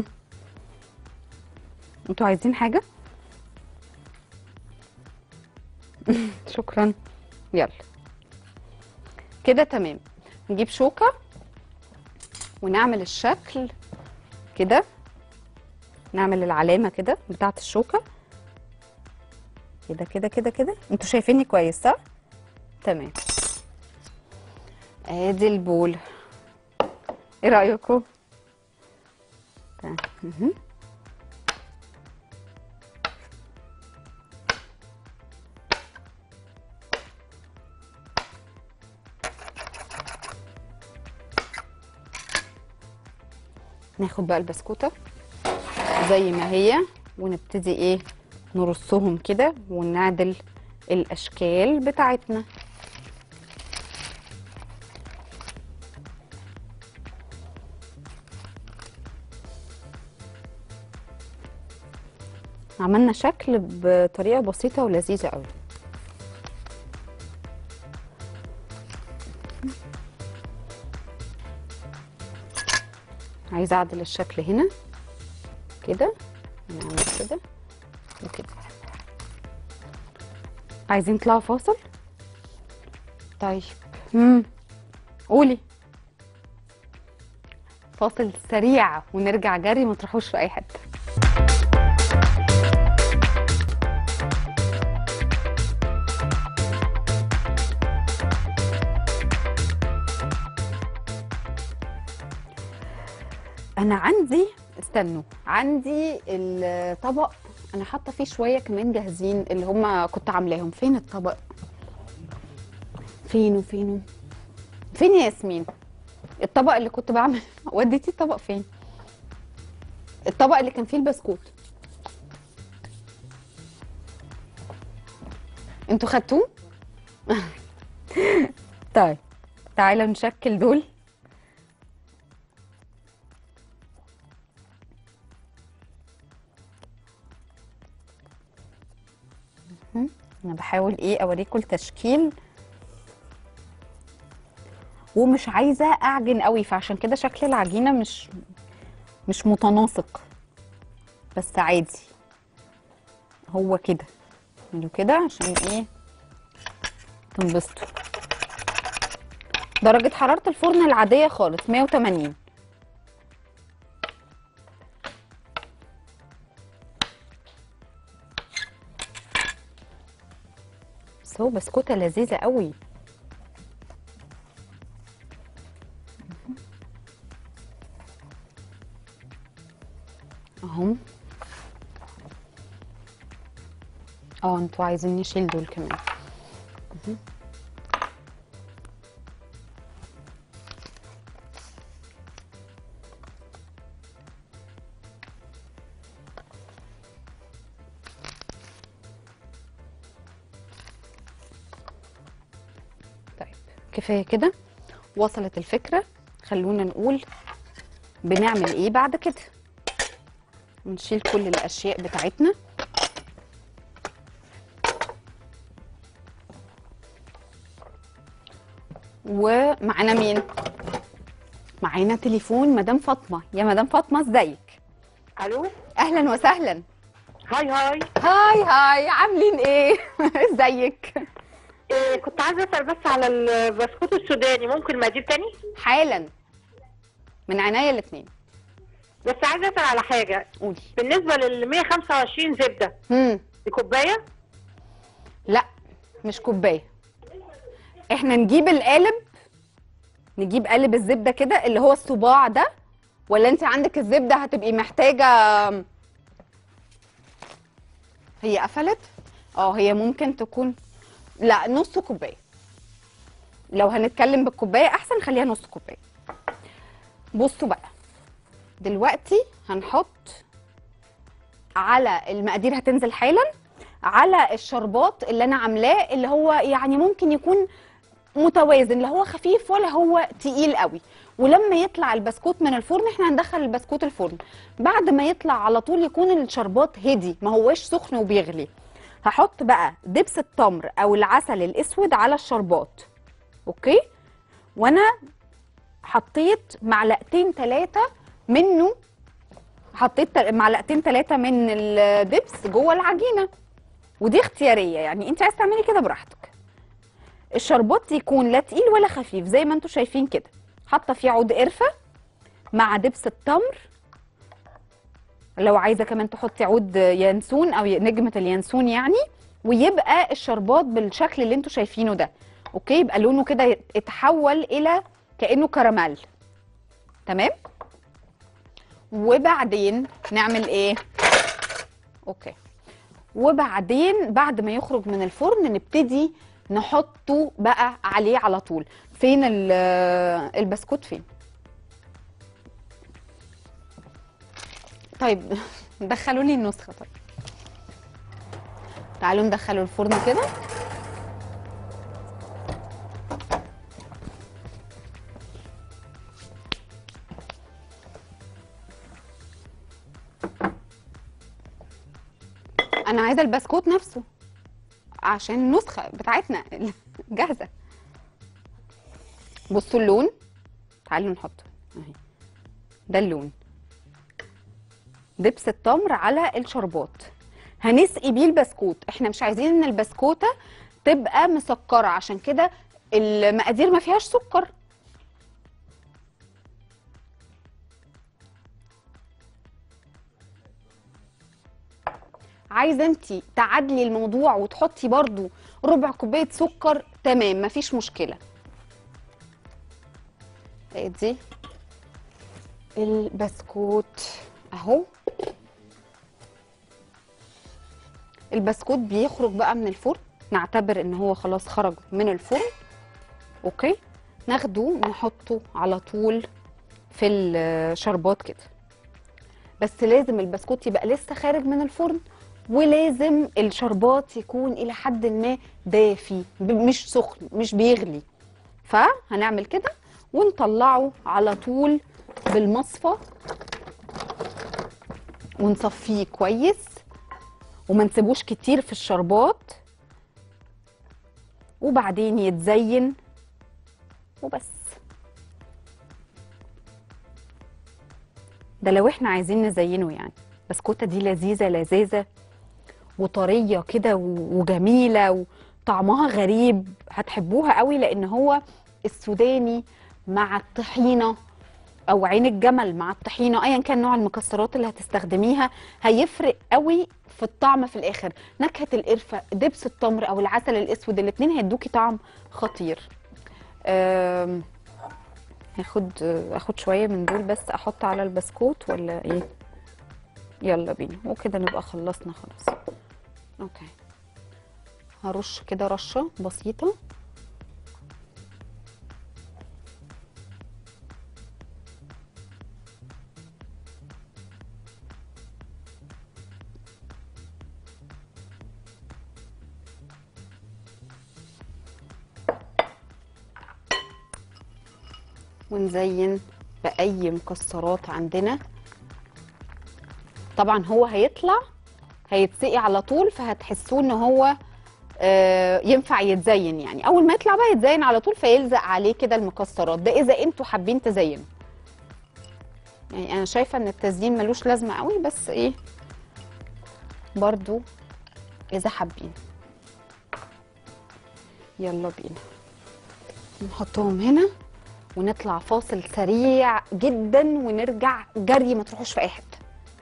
انتوا عايزين حاجه شكرا يلا كده تمام نجيب شوكه ونعمل الشكل كده نعمل العلامه كده بتاعه الشوكه كده كده كده كده انتوا شايفيني كويس صح تمام ادي البول ايه رايكم تمام. مهم. ناخد بقى البسكوته زي ما هي ونبتدي ايه نرصهم كده ونعدل الاشكال بتاعتنا عملنا شكل بطريقه بسيطه ولذيذه قوي عايزه اعدل الشكل هنا كده نعمل كده وكده عايزين نطلع فاصل طيب امم قولي فاصل سريع ونرجع جري ما تروحوش في اي حته انا عندي استنوا عندي الطبق انا حاطه فيه شويه كمان جاهزين اللي هم كنت عاملاهم فين الطبق فين وفين فين يا ياسمين الطبق اللي كنت بعمل وديتي الطبق فين الطبق اللي كان فيه البسكوت انتوا خدتوه طيب تعالى نشكل دول انا بحاول ايه اوريكم التشكيل ومش عايزه اعجن قوي فعشان كده شكل العجينه مش مش متناسق بس عادي هو كده اعملوا كده عشان ايه تنبسطوا درجه حراره الفرن العاديه خالص 180 بس هو بسكوته لذيذه قوي اهو اه انتوا عايزين نشيل دول كمان مهم. طيب كفايه كده وصلت الفكره خلونا نقول بنعمل ايه بعد كده نشيل كل الاشياء بتاعتنا ومعانا مين معانا تليفون مدام فاطمه يا مدام فاطمه ازيك الو اهلا وسهلا هاي هاي هاي هاي عاملين ايه ازيك إيه كنت عايزه اسال بس على البسكوت السوداني ممكن مقادير تاني حالا من عناية الاثنين بس عايزه اسال على حاجه قولي بالنسبه لل 125 زبده امم دي كوبايه لا مش كوبايه احنا نجيب القالب نجيب قالب الزبده كده اللي هو الصباع ده ولا انت عندك الزبده هتبقي محتاجه هي قفلت اه هي ممكن تكون لا نص كوبايه لو هنتكلم بالكوبايه احسن خليها نص كوبايه بصوا بقى دلوقتي هنحط على المقادير هتنزل حالا على الشربات اللي انا عاملاه اللي هو يعني ممكن يكون متوازن لا هو خفيف ولا هو تقيل قوي ولما يطلع البسكوت من الفرن احنا هندخل البسكوت الفرن بعد ما يطلع على طول يكون الشربات هدي ما هوش سخن وبيغلي هحط بقى دبس التمر او العسل الاسود على الشربات اوكي وانا حطيت معلقتين ثلاثه منه حطيت تل- معلقتين ثلاثه من الدبس جوه العجينه ودي اختياريه يعني انت عايز تعملي كده براحتك الشربات يكون لا تقيل ولا خفيف زي ما انتم شايفين كده حاطه فيه عود قرفه مع دبس التمر لو عايزه كمان تحطي عود ينسون او نجمه اليانسون يعني ويبقى الشربات بالشكل اللي انتم شايفينه ده اوكي يبقى لونه كده اتحول الى كانه كراميل تمام وبعدين نعمل ايه اوكي وبعدين بعد ما يخرج من الفرن نبتدي نحطه بقى عليه على طول فين ال- البسكوت فين طيب دخلوا لي النسخه طيب تعالوا ندخله الفرن كده انا عايزه البسكوت نفسه عشان النسخه بتاعتنا جاهزه بصوا اللون تعالوا نحطه اهي ده اللون دبس التمر على الشربات هنسقي بيه البسكوت احنا مش عايزين ان البسكوته تبقى مسكره عشان كده المقادير ما فيهاش سكر عايزه انت تعادلي الموضوع وتحطي برضو ربع كوبايه سكر تمام مفيش مشكله ادي البسكوت اهو البسكوت بيخرج بقى من الفرن نعتبر ان هو خلاص خرج من الفرن اوكي ناخده نحطه على طول في الشربات كده بس لازم البسكوت يبقى لسه خارج من الفرن ولازم الشربات يكون الى حد ما دافي ب- مش سخن مش بيغلي فهنعمل كده ونطلعه على طول بالمصفى ونصفيه كويس وما نسيبوش كتير في الشربات وبعدين يتزين وبس ده لو احنا عايزين نزينه يعني بسكوتة دي لذيذة لذيذة وطرية كده و- وجميلة وطعمها غريب هتحبوها قوي لان هو السوداني مع الطحينة او عين الجمل مع الطحينة ايا كان نوع المكسرات اللي هتستخدميها هيفرق قوي في الطعم في الاخر نكهة القرفة دبس التمر او العسل الاسود الاتنين هيدوكي طعم خطير أم، هاخد اخد شويه من دول بس احط على البسكوت ولا ايه يلا بينا وكده نبقى خلصنا خلاص اوكي هرش كده رشه بسيطه ونزين بأي مكسرات عندنا طبعا هو هيطلع هيتسقي على طول فهتحسوه ان هو آه، ينفع يتزين يعني اول ما يطلع بقى يتزين على طول فيلزق عليه كده المكسرات ده اذا انتوا حابين تزينوا يعني انا شايفه ان التزيين ملوش لازمه قوي بس ايه برضو اذا حابين يلا بينا نحطهم هنا ونطلع فاصل سريع جدا ونرجع جري ما تروحوش في اي حته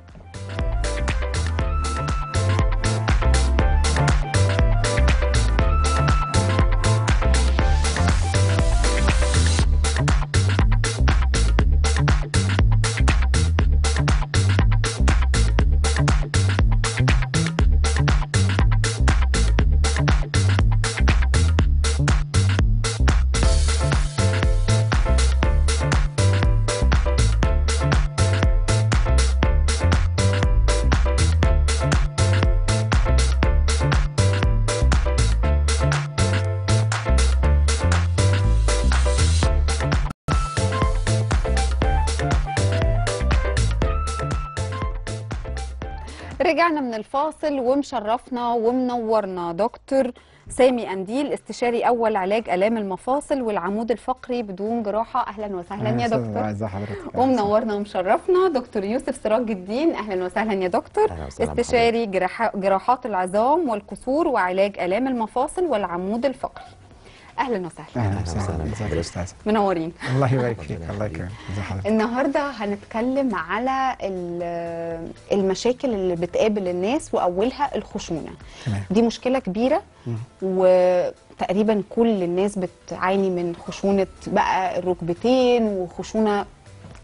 رجعنا من الفاصل ومشرفنا ومنورنا دكتور سامي انديل استشاري اول علاج الام المفاصل والعمود الفقري بدون جراحه اهلا وسهلا يا دكتور ازي حضرتك ومنورنا ومشرفنا دكتور يوسف سراج الدين اهلا وسهلا يا دكتور أهلا وسهلا استشاري جراحة جراحات العظام والكسور وعلاج الام المفاصل والعمود الفقري اهلا وسهلا اهلا أهلا وسهلا وسهلا ازيك يا بحضرتك. استاذ منورين الله يبارك فيك ربنا الله يخليك. يكرمك ازي حضرتك النهارده هنتكلم على ال- المشاكل اللي بتقابل الناس واولها الخشونه تمام دي مشكله كبيره وتقريبا كل الناس بتعاني من خشونه بقى الركبتين وخشونه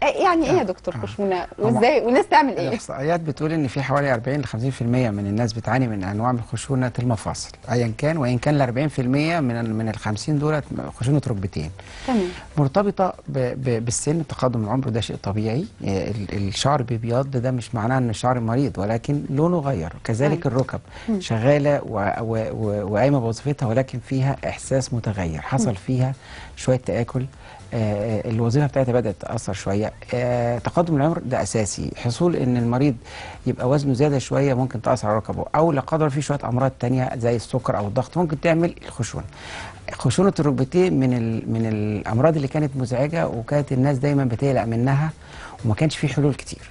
يعني ايه يا دكتور خشونه وازاي والناس تعمل ايه الاحصائيات بتقول ان في حوالي 40 ل 50% من الناس بتعاني من انواع من خشونه المفاصل ايا كان وان كان ال 40% من ال- من ال 50 دولت خشونه ركبتين تمام مرتبطه ب ب بالسن تقدم العمر ده شيء طبيعي آه، ال- الشعر بيبيض ده مش معناه ان الشعر مريض ولكن لونه غير كذلك الركب شغاله و- و- و- وقايمه بوظيفتها ولكن فيها احساس متغير حصل فيها شويه تاكل آه، الوظيفه بتاعتها بدات تاثر شويه آه، تقدم العمر ده اساسي حصول ان المريض يبقى وزنه زياده شويه ممكن تاثر على ركبه او لا قدر في شويه امراض تانية زي السكر او الضغط ممكن تعمل الخشونه خشونه الركبتين من ال- من الامراض اللي كانت مزعجه وكانت الناس دايما بتقلق منها وما كانش في حلول كتير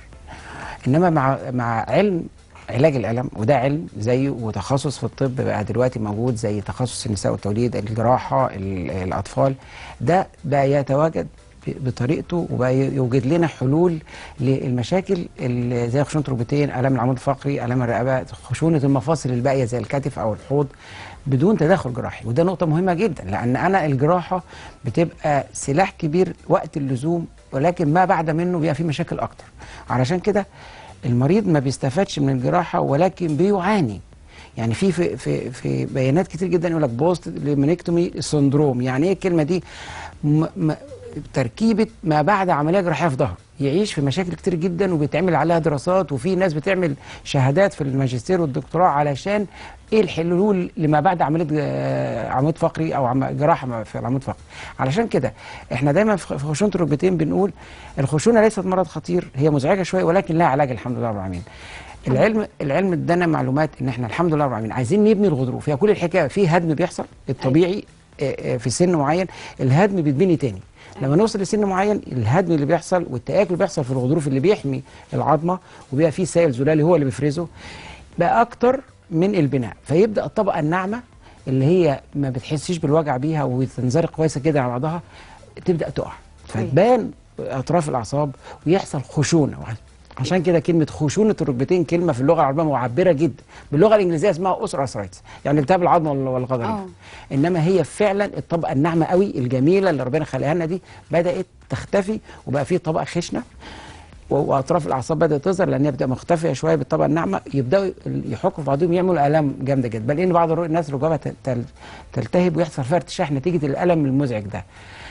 انما مع مع علم علاج الالم وده علم زيه وتخصص في الطب بقى دلوقتي موجود زي تخصص النساء والتوليد الجراحه ال- الاطفال ده بقى يتواجد ب- بطريقته وبقى ي- يوجد لنا حلول للمشاكل اللي زي خشونه الركبتين الام العمود الفقري الام الرقبه خشونه المفاصل الباقيه زي الكتف او الحوض بدون تدخل جراحي وده نقطه مهمه جدا لان انا الجراحه بتبقى سلاح كبير وقت اللزوم ولكن ما بعد منه بيبقى فيه مشاكل اكتر علشان كده المريض ما بيستفادش من الجراحه ولكن بيعاني يعني في في في, في بيانات كتير جدا يقول لك بوست ليمونيكتومي سندروم يعني ايه الكلمه دي م م تركيبه ما بعد عمليه جراحيه في ظهره يعيش في مشاكل كتير جدا وبيتعمل عليها دراسات وفي ناس بتعمل شهادات في الماجستير والدكتوراه علشان ايه الحلول لما بعد عمليه آه، عمود فقري او عم- جراحه في العمود الفقري علشان كده احنا دايما في في خشونه الركبتين بنقول الخشونه ليست مرض خطير هي مزعجه شويه ولكن لها علاج الحمد لله رب العالمين العلم العلم ادانا معلومات ان احنا الحمد لله رب العالمين عايزين نبني الغضروف هي كل الحكايه في هدم بيحصل الطبيعي آه، آه، في سن معين الهدم بيتبني تاني لما نوصل لسن معين الهدم اللي بيحصل والتآكل اللي بيحصل في الغضروف اللي بيحمي العظمه وبيبقى فيه سائل زلالي هو اللي بيفرزه بقى اكتر من البناء فيبدا الطبقه الناعمه اللي هي ما بتحسش بالوجع بيها وتنزرق كويسه كده على بعضها تبدا تقع فتبان اطراف الاعصاب ويحصل خشونه عشان كده كلمه خشونه الركبتين كلمه في اللغه العربيه معبره جدا باللغه الانجليزيه اسمها اوسرايتس يعني التهاب العظم وال- والغضاريف آه. انما هي فعلا الطبقه الناعمه قوي الجميله اللي ربنا خلقها لنا دي بدات تختفي وبقى في طبقه خشنه و- واطراف الاعصاب بدات تظهر لان هي بتبقى مختفيه شويه بالطبقه الناعمه يبداوا يحكوا في بعضهم يعملوا الام جامده جدا بل ان بعض الرو- الناس ركبها تل- تل- تلتهب ويحصل فيها ارتشاح نتيجه الالم المزعج ده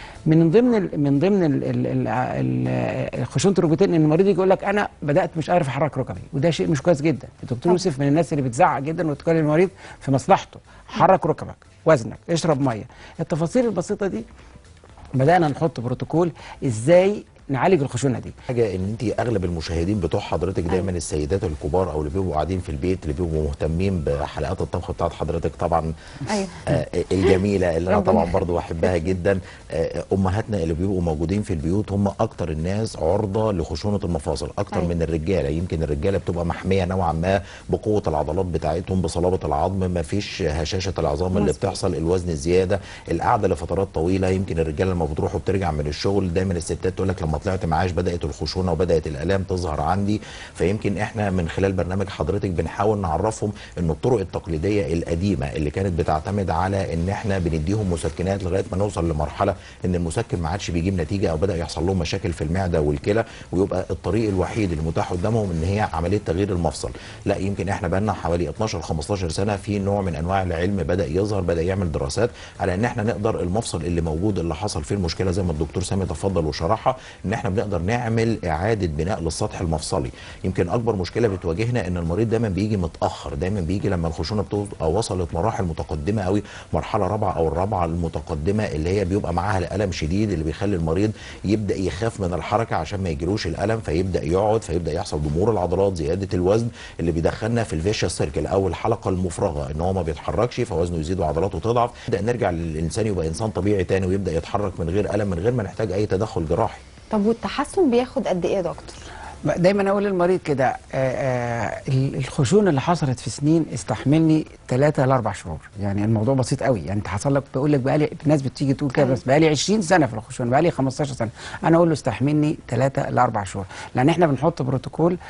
من ضمن ال من ضمن ال ال ال ال خشونه الركبتين ان المريض يجي يقول لك انا بدات مش عارف احرك ركبي وده شيء مش كويس جدا الدكتور يوسف من الناس اللي بتزعق جدا وتكلم المريض في مصلحته حرك ركبك وزنك اشرب ميه التفاصيل البسيطه دي بدانا نحط بروتوكول ازاي نعالج الخشونه دي حاجه ان انت اغلب المشاهدين بتوع حضرتك دايما السيدات الكبار او اللي بيبقوا قاعدين في البيت اللي بيبقوا مهتمين بحلقات الطبخ بتاعت حضرتك طبعا أيوة. آه الجميله اللي انا ربنا طبعا برضو بحبها جدا آه امهاتنا اللي بيبقوا موجودين في البيوت هم اكتر الناس عرضه لخشونه المفاصل اكتر أيوة. من الرجاله يمكن الرجاله بتبقى محميه نوعا ما بقوه العضلات بتاعتهم بصلابه العظم ما فيش هشاشه العظام اللي مظبوط. بتحصل الوزن الزياده القعده لفترات طويله يمكن الرجاله لما بتروح وبترجع من الشغل دايما الستات تقول لك لما طلعت معاش بدات الخشونه وبدات الالام تظهر عندي فيمكن احنا من خلال برنامج حضرتك بنحاول نعرفهم ان الطرق التقليديه القديمه اللي كانت بتعتمد على ان احنا بنديهم مسكنات لغايه ما نوصل لمرحله ان المسكن ما عادش بيجيب نتيجه او بدا يحصل لهم مشاكل في المعده والكلى ويبقى الطريق الوحيد المتاح قدامهم ان هي عمليه تغيير المفصل لا يمكن احنا بقالنا حوالي 12 15 سنه في نوع من انواع العلم بدا يظهر بدا يعمل دراسات على ان احنا نقدر المفصل اللي موجود اللي حصل فيه المشكله زي ما الدكتور سامي تفضل وشرحها ان احنا بنقدر نعمل اعاده بناء للسطح المفصلي يمكن اكبر مشكله بتواجهنا ان المريض دايما بيجي متاخر دايما بيجي لما الخشونه بتبقى وصلت مراحل متقدمه قوي مرحله رابعه او الرابعه المتقدمه اللي هي بيبقى معاها الالم شديد اللي بيخلي المريض يبدا يخاف من الحركه عشان ما يجيلوش الالم فيبدا يقعد فيبدا يحصل ضمور العضلات زياده الوزن اللي بيدخلنا في الفيشا سيركل او الحلقه المفرغه ان هو ما بيتحركش فوزنه يزيد وعضلاته تضعف نبدا نرجع للانسان يبقى انسان طبيعي تاني ويبدا يتحرك من غير الم من غير ما نحتاج اي تدخل جراحي طب والتحسن بياخد قد ايه يا دكتور دايما اقول للمريض كده آه، آه، ال- الخشونه اللي حصلت في سنين استحملني ثلاثة لاربع شهور يعني الموضوع بسيط قوي يعني انت حصل لك بقول لك بقالي الناس بتيجي تقول كده بس بقالي 20 سنه في الخشونه بقالي 15 سنه انا اقول له استحملني ثلاثة لاربع شهور لان احنا بنحط بروتوكول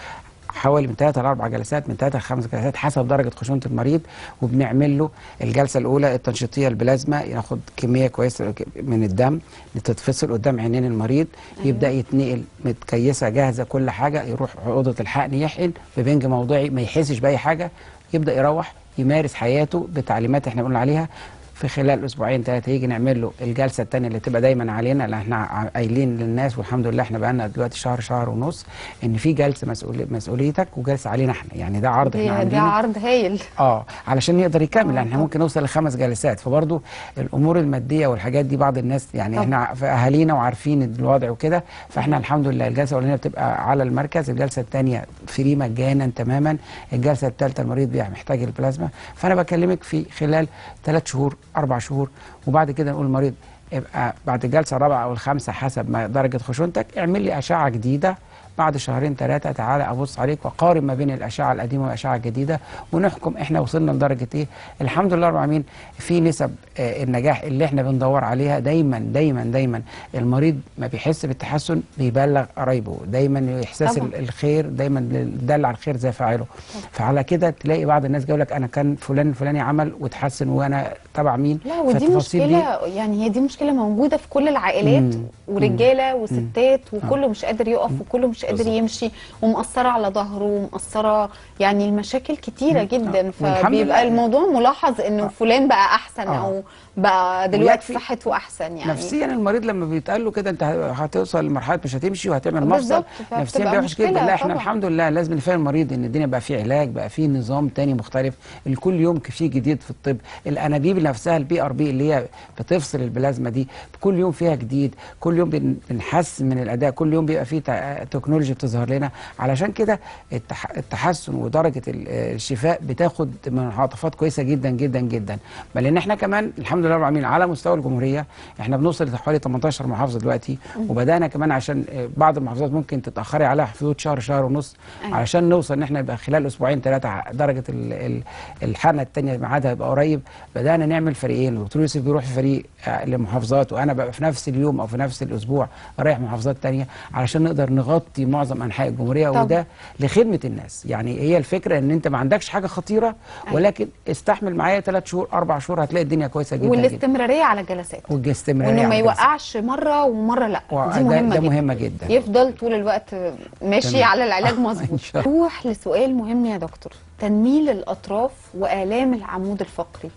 حوالي من ثلاثة لأربع جلسات من ثلاثة لخمس جلسات حسب درجة خشونة المريض وبنعمل له الجلسة الأولى التنشيطية البلازما ياخد كمية كويسة من الدم تتفصل قدام عينين المريض يبدأ يتنقل متكيسة جاهزة كل حاجة يروح أوضة الحقن يحقن ببنج موضعي ما يحسش بأي حاجة يبدأ يروح يمارس حياته بتعليمات احنا قلنا عليها في خلال اسبوعين ثلاثه يجي نعمل له الجلسه الثانيه اللي تبقى دايما علينا لان احنا ع- قايلين للناس والحمد لله احنا بقى لنا دلوقتي شهر شهر ونص ان في جلسه مسؤول مسؤوليتك وجلسه علينا احنا يعني ده عرض احنا ده, ده عاملينه عرض هايل اه علشان يقدر يكمل آه، يعني احنا طبعا. ممكن نوصل لخمس جلسات فبرضه الامور الماديه والحاجات دي بعض الناس يعني طبعا. احنا في اهالينا وعارفين الوضع وكده فاحنا الحمد لله الجلسه الاولانيه بتبقى على المركز الجلسه الثانيه فري مجانا تماما الجلسه الثالثه المريض بيبقى محتاج البلازما فانا بكلمك في خلال ثلاث شهور اربع شهور وبعد كده نقول المريض يبقى بعد الجلسه الرابعه او الخامسه حسب ما درجه خشونتك اعمل لي اشعه جديده بعد شهرين ثلاثة تعالى أبص عليك وأقارن ما بين الأشعة القديمة والأشعة الجديدة ونحكم إحنا وصلنا لدرجة إيه الحمد لله رب العالمين في نسب آه النجاح اللي إحنا بندور عليها دايما دايما دايما المريض ما بيحس بالتحسن بيبلغ قرايبه دايما إحساس طبعا. ال- الخير دايما دل على الخير زي فاعله فعلى كده تلاقي بعض الناس جاي لك أنا كان فلان الفلاني عمل وتحسن وأنا تبع مين لا ودي فالتفاصيل دي- مشكله يعني هي دي مشكله موجوده في كل العائلات مم. ورجاله وستات وكله مش قادر يقف وكله مش قادر بالظبط. يمشي ومأثره على ظهره ومأثره يعني المشاكل كتيره جدا والحمد فبيبقى لله. الموضوع ملاحظ انه فلان بقى احسن آه. او بقى دلوقتي ويكفي- صحته احسن يعني نفسيا المريض لما بيتقال له كده انت هتوصل لمرحله مش هتمشي وهتعمل بالظبط، مفصل فبتبقى نفسيا بيبقى وحش مشكلة جدا لا احنا طبعا. الحمد لله لازم نفهم المريض ان الدنيا بقى فيه علاج بقى فيه نظام تاني مختلف كل يوم فيه جديد في الطب الانابيب نفسها البي ار بي اللي هي بتفصل البلازما دي كل يوم فيها جديد كل يوم بن- بنحسن من الاداء كل يوم بيبقى فيه تع- تكنولوجيا بتظهر لنا علشان كده التح- التحسن ودرجه ال- الشفاء بتاخد منعطفات كويسه جدا جدا جدا بل ان احنا كمان الحمد لله رب العالمين على مستوى الجمهوريه احنا بنوصل لحوالي 18 محافظه دلوقتي وبدانا كمان عشان آه، بعض المحافظات ممكن تتاخري عليها في حدود شهر شهر ونص أيوة. علشان نوصل ان احنا يبقى خلال اسبوعين ثلاثه درجه ال- ال- الحنه الثانيه ميعادها يبقى قريب بدانا نعمل فريقين الدكتور يوسف بيروح في فريق آه، لمحافظات وانا ببقى في نفس اليوم او في نفس الاسبوع رايح محافظات تانية علشان نقدر نغطي معظم انحاء الجمهوريه طبعا. وده لخدمه الناس يعني هي الفكره ان انت ما عندكش حاجه خطيره أيوة. ولكن استحمل معايا ثلاث شهور اربع شهور هتلاقي الدنيا كويسه جدا جدا والاستمراريه على الجلسات والاستمراريه وانه ما على الجلسة. يوقعش مره ومره لا و- دي ده- مهمه ده جدا مهمه جدا يفضل طول الوقت ماشي تمام. على العلاج إن مظبوط شاء الله. نروح لسؤال مهم يا دكتور تنميل الاطراف والام العمود الفقري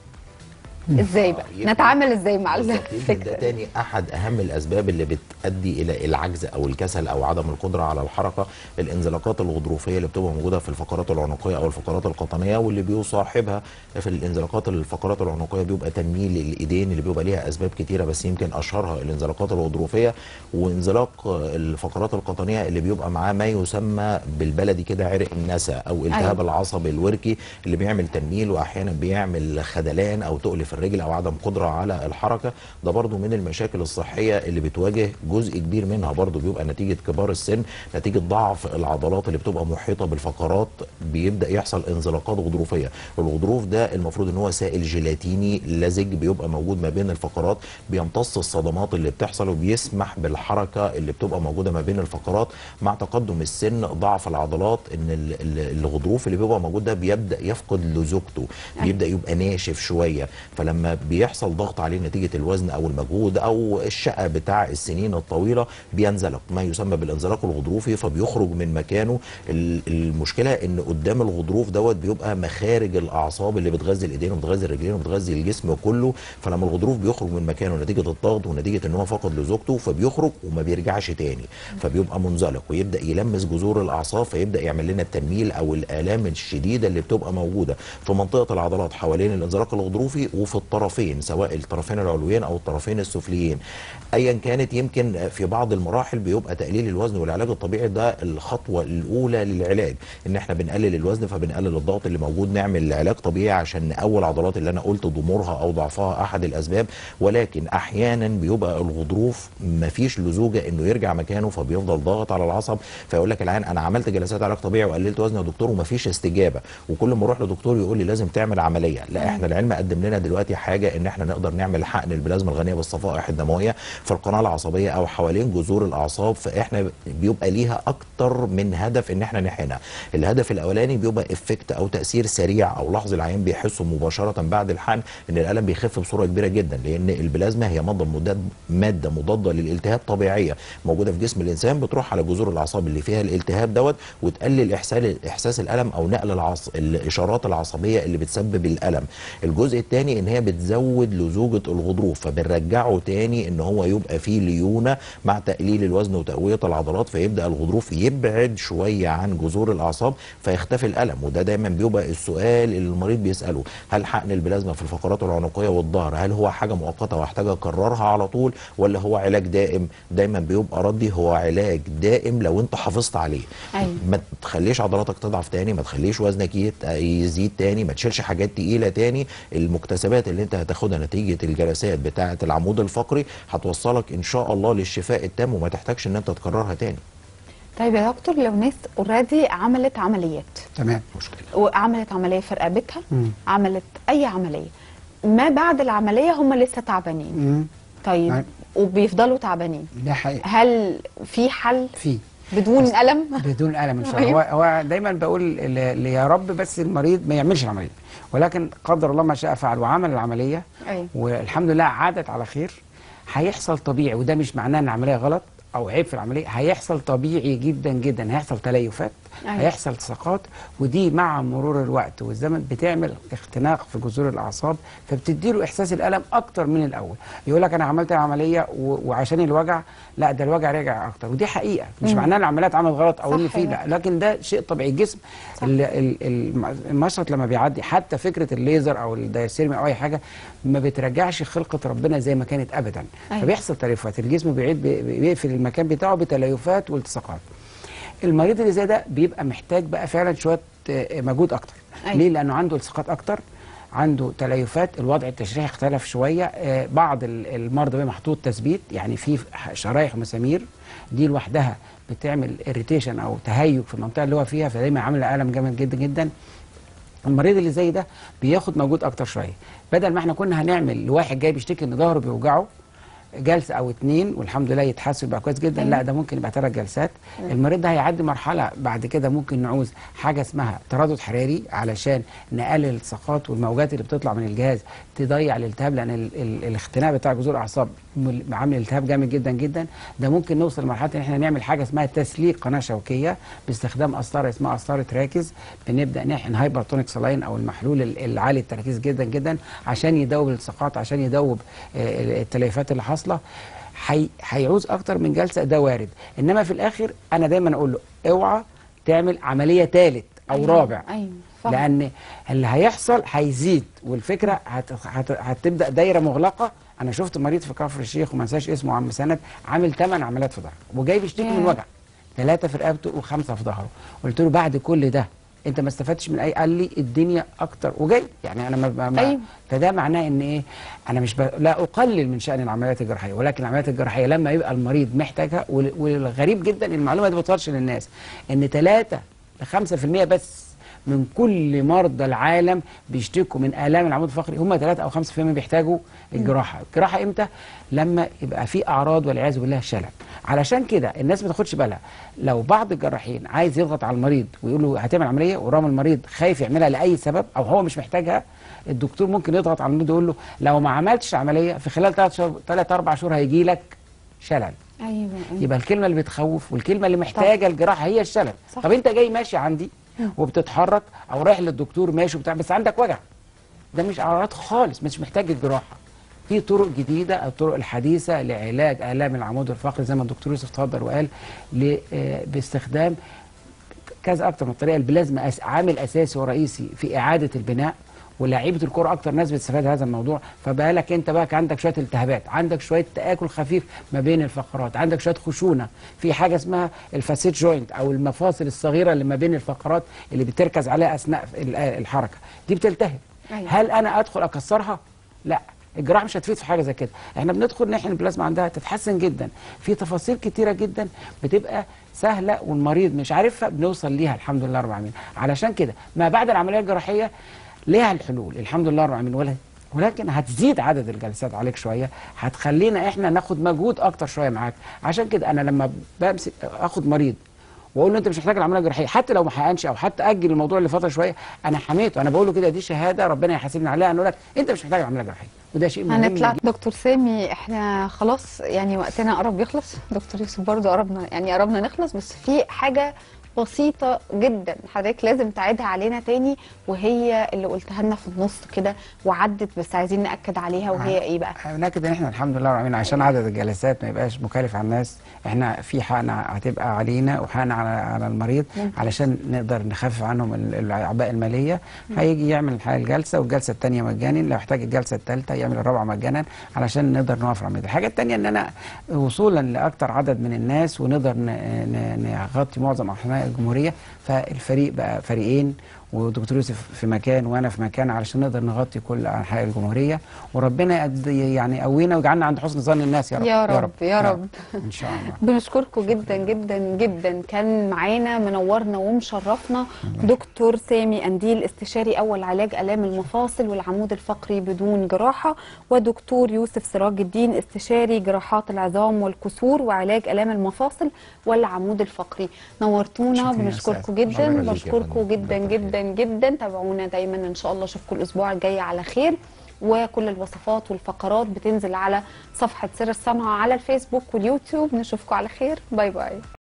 ازاي بقى يمكن- نتعامل ازاي مع بالظبط يمكن ده الفكره دي؟ تاني احد اهم الاسباب اللي بتؤدي الى العجز او الكسل او عدم القدره على الحركه الانزلاقات الغضروفيه اللي بتبقى موجوده في الفقرات العنقيه او الفقرات القطنيه واللي بيصاحبها في الانزلاقات الفقرات العنقيه بيبقى تنميل الايدين اللي بيبقى ليها اسباب كتيره بس يمكن اشهرها الانزلاقات الغضروفيه وانزلاق الفقرات القطنيه اللي بيبقى معاه ما يسمى بالبلدي كده عرق النسا او التهاب أيوة. العصب الوركي اللي بيعمل تنميل واحيانا بيعمل خدلان او تقل في الرجل او عدم قدره على الحركه ده برضو من المشاكل الصحيه اللي بتواجه جزء كبير منها برضو بيبقى نتيجه كبار السن نتيجه ضعف العضلات اللي بتبقى محيطه بالفقرات بيبدا يحصل انزلاقات غضروفيه الغضروف ده المفروض ان هو سائل جيلاتيني لزج بيبقى موجود ما بين الفقرات بيمتص الصدمات اللي بتحصل وبيسمح بالحركه اللي بتبقى موجوده ما بين الفقرات مع تقدم السن ضعف العضلات ان ال- ال- الغضروف اللي بيبقى موجود ده بيبدا يفقد لزوجته بيبدا يبقى ناشف شويه فلما بيحصل ضغط عليه نتيجه الوزن او المجهود او الشقه بتاع السنين الطويله بينزلق ما يسمى بالانزلاق الغضروفي فبيخرج من مكانه ال- المشكله ان قدام الغضروف دوت بيبقى مخارج الاعصاب اللي بتغذي الايدين وبتغذي الرجلين وبتغذي الجسم كله فلما الغضروف بيخرج من مكانه نتيجه الضغط ونتيجه ان هو فقد لزوجته فبيخرج وما بيرجعش تاني فبيبقى منزلق ويبدا يلمس جذور الاعصاب فيبدا يعمل لنا التنميل او الالام الشديده اللي بتبقى موجوده في منطقه العضلات حوالين الانزلاق الغضروفي وفي الطرفين سواء الطرفين العلويين او الطرفين السفليين ايا كانت يمكن في بعض المراحل بيبقى تقليل الوزن والعلاج الطبيعي ده الخطوه الاولى للعلاج ان احنا بنقلل الوزن فبنقلل الضغط اللي موجود نعمل علاج طبيعي عشان نقوي العضلات اللي انا قلت ضمورها او ضعفها احد الاسباب ولكن احيانا بيبقى الغضروف مفيش لزوجه انه يرجع مكانه فبيفضل ضاغط على العصب فيقول لك العين انا عملت جلسات علاج طبيعي وقللت وزن يا دكتور ومفيش استجابه وكل ما اروح لدكتور يقول لي لازم تعمل عمليه لا احنا العلم قدم لنا دلوقتي دلوقتي حاجه ان احنا نقدر نعمل حقن البلازما الغنيه بالصفائح الدمويه في القناه العصبيه او حوالين جذور الاعصاب فاحنا بيبقى ليها اكتر من هدف ان احنا نحقنها الهدف الاولاني بيبقى افكت او تاثير سريع او لحظه العيان بيحسه مباشره بعد الحقن ان الالم بيخف بصوره كبيره جدا لان البلازما هي ماده مضاد ماده مضاده للالتهاب طبيعيه موجوده في جسم الانسان بتروح على جذور الاعصاب اللي فيها الالتهاب دوت وتقلل احساس احساس الالم او نقل العص... الاشارات العصبيه اللي بتسبب الالم الجزء الثاني ان هي بتزود لزوجه الغضروف فبنرجعه تاني ان هو يبقى فيه ليونه مع تقليل الوزن وتقويه العضلات فيبدا الغضروف يبعد شويه عن جذور الاعصاب فيختفي الالم وده دايما بيبقى السؤال اللي المريض بيساله هل حقن البلازما في الفقرات العنقيه والظهر هل هو حاجه مؤقته واحتاج اكررها على طول ولا هو علاج دائم دايما بيبقى ردي هو علاج دائم لو انت حافظت عليه أيوة. ما تخليش عضلاتك تضعف تاني ما تخليش وزنك يت- يزيد تاني ما تشيلش حاجات تقيله تاني المكتسبات اللي انت هتاخدها نتيجه الجلسات بتاعه العمود الفقري هتوصلك ان شاء الله للشفاء التام وما تحتاجش ان انت تكررها تاني طيب يا دكتور لو ناس اوريدي عملت عمليات تمام مشكله وعملت عمليه في رقبتها مم. عملت اي عمليه ما بعد العمليه هم لسه تعبانين مم. طيب نعم. وبيفضلوا تعبانين ده حقيقي هل في حل في بدون بس- الم بدون الم ان شاء الله هو, هو دايما بقول ل- ل- يا رب بس المريض ما يعملش العمليه ولكن قدر الله ما شاء فعل وعمل العمليه أيوة. والحمد لله عادت على خير هيحصل طبيعي وده مش معناه ان العمليه غلط او عيب في العمليه هيحصل طبيعي جدا جدا هيحصل تليفات أيوة. هيحصل التصاقات ودي مع مرور الوقت والزمن بتعمل اختناق في جذور الاعصاب فبتديله احساس الالم اكتر من الاول يقول لك انا عملت العمليه و- وعشان الوجع لا ده الوجع رجع اكتر ودي حقيقه مش مم. معناها العمليات عملت غلط او صح ان في يا لا لكن ده شيء طبيعي الجسم صح. ال- ال- الم- المشرط لما بيعدي حتى فكره الليزر او الدايسيرمي او اي حاجه ما بترجعش خلقه ربنا زي ما كانت ابدا أيوة. فبيحصل تليفات الجسم بيعيد بي- بيقفل المكان بتاعه بتليفات والتصاقات المريض اللي زي ده بيبقى محتاج بقى فعلا شويه آه، مجهود اكتر أيوة. ليه لانه عنده التصاقات اكتر عنده تليفات الوضع التشريحي اختلف شويه آه، بعض ال- المرضى بيبقى محطوط تثبيت يعني في شرايح ومسامير دي لوحدها بتعمل اريتيشن او تهيج في المنطقه اللي هو فيها فدايما عامله الم جامد جدا جدا المريض اللي زي ده بياخد مجهود اكتر شويه بدل ما احنا كنا هنعمل لواحد جاي بيشتكي ان ظهره بيوجعه جلسه او اتنين والحمد لله يتحسن يبقى كويس جدا أيوة. لا ده ممكن يبقى ثلاث جلسات المريض ده هيعدي مرحله بعد كده ممكن نعوز حاجه اسمها تردد حراري علشان نقلل الالتصاقات والموجات اللي بتطلع من الجهاز تضيع الالتهاب لان ال ال الاختناق بتاع جذور الاعصاب مل- عامل التهاب جامد جدا جدا ده ممكن نوصل لمرحله ان احنا نعمل حاجه اسمها تسليك قناه شوكيه باستخدام قسطره اسمها قسطره راكز بنبدا نحقن هايبرتونيك سلاين او المحلول ال- العالي التركيز جدا جدا عشان يدوب الالتصاقات عشان يدوب آه، التليفات اللي حاصله هي- هيعوز اكتر من جلسه ده وارد انما في الاخر انا دايما اقول له اوعى تعمل عمليه ثالث او أيوة. رابع ايوه صح. لان اللي هيحصل هيزيد والفكره هت... هت... هتبدا دايره مغلقه انا شفت مريض في كفر الشيخ وما انساش اسمه عم سند عامل 8 عمليات في ظهره وجاي بيشتكي من ياه. وجع ثلاثه في رقبته وخمسه في ظهره قلت له بعد كل ده انت ما استفدتش من اي قال لي الدنيا اكتر وجاي يعني انا ما, ما ما- أيوة. فده معناه ان ايه انا مش ب... لا اقلل من شان العمليات الجراحيه ولكن العمليات الجراحيه لما يبقى المريض محتاجها وال- والغريب جدا المعلومه دي ما بتوصلش للناس ان 3 ل 5% بس من كل مرضى العالم بيشتكوا من الام العمود الفقري هم 3 او 5% بيحتاجوا الجراحه الجراحه امتى لما يبقى في اعراض والعياذ بالله شلل علشان كده الناس ما تاخدش بالها لو بعض الجراحين عايز يضغط على المريض ويقول له هتعمل عمليه ورغم المريض خايف يعملها لاي سبب او هو مش محتاجها الدكتور ممكن يضغط على المريض ويقول له لو ما عملتش عمليه في خلال 3 شهور 3 4 شهور هيجي لك شلل ايوه ايوه يبقى الكلمه اللي بتخوف والكلمه اللي محتاجه الجراحه هي الشلل صح. طب انت جاي ماشي عندي وبتتحرك او رايح للدكتور ماشي وبتاع بس عندك وجع ده مش اعراض خالص مش محتاج الجراحه في طرق جديده الطرق الحديثه لعلاج الام العمود الفقري زي ما الدكتور يوسف اتفضل وقال ل- آه، باستخدام كذا اكتر من طريقه البلازما أس- عامل اساسي ورئيسي في اعاده البناء ولاعيبه الكوره اكتر ناس بتستفاد هذا الموضوع فبقالك انت بقى عندك شويه التهابات عندك شويه تاكل خفيف ما بين الفقرات عندك شويه خشونه في حاجه اسمها الفاسيت جوينت او المفاصل الصغيره اللي ما بين الفقرات اللي بتركز عليها اثناء ال- الحركه دي بتلتهب أيوة. هل انا ادخل اكسرها لا الجراحه مش هتفيد في حاجه زي كده احنا بندخل نحن البلازما عندها تتحسن جدا في تفاصيل كتيره جدا بتبقى سهله والمريض مش عارفها بنوصل ليها الحمد لله رب العالمين علشان كده ما بعد العمليه الجراحيه ليها الحلول الحمد لله رب العالمين ولا ولكن هتزيد عدد الجلسات عليك شويه هتخلينا احنا ناخد مجهود اكتر شويه معاك عشان كده انا لما بمسك اخد مريض واقول له انت مش محتاج العمليه الجراحيه حتى لو ما حقنش او حتى اجل الموضوع لفتره شويه انا حميته انا بقول له كده دي شهاده ربنا يحاسبني عليها انا اقول لك انت مش محتاج العمليه الجراحيه وده شيء مهم هنطلع جداً. دكتور سامي احنا خلاص يعني وقتنا قرب يخلص دكتور يوسف برضه قربنا يعني قربنا نخلص بس في حاجه بسيطة جدا حضرتك لازم تعيدها علينا تاني وهي اللي قلتها لنا في النص كده وعدت بس عايزين نأكد عليها وهي ايه بقى؟ هناكد ان احنا الحمد لله رب العالمين عشان عدد الجلسات ما يبقاش مكلف على الناس احنا في حقن هتبقى علينا وحقن على على المريض علشان نقدر نخفف عنهم ال- الاعباء الماليه هيجي يعمل الحقيقة الجلسه والجلسه الثانيه مجاني لو احتاج الجلسه الثالثه يعمل الرابعه مجانا علشان نقدر نوفر على المريض الحاجه الثانيه ان انا وصولا لاكثر عدد من الناس ونقدر ن- ن- نغطي معظم احياء الجمهوريه فالفريق بقى فريقين ودكتور يوسف في مكان وانا في مكان علشان نقدر نغطي كل انحاء الجمهوريه وربنا يقد- يعني يقوينا ويجعلنا عند حسن ظن الناس يا رب يا رب يا رب ان شاء الله بنشكركم جدا جدا جدا كان معانا منورنا ومشرفنا دكتور سامي قنديل استشاري اول علاج الام المفاصل والعمود الفقري بدون جراحه ودكتور يوسف سراج الدين استشاري جراحات العظام والكسور وعلاج الام المفاصل والعمود الفقري نورتونا شكراً يا بنشكركم أستاذ. جدا شكراً ليك يا بشكركم فندم. جدا الله جدا جدا تابعونا دايما ان شاء الله اشوفكم الاسبوع الجاي على خير وكل الوصفات والفقرات بتنزل على صفحه سر الصنعه على الفيسبوك واليوتيوب نشوفكم على خير باي باي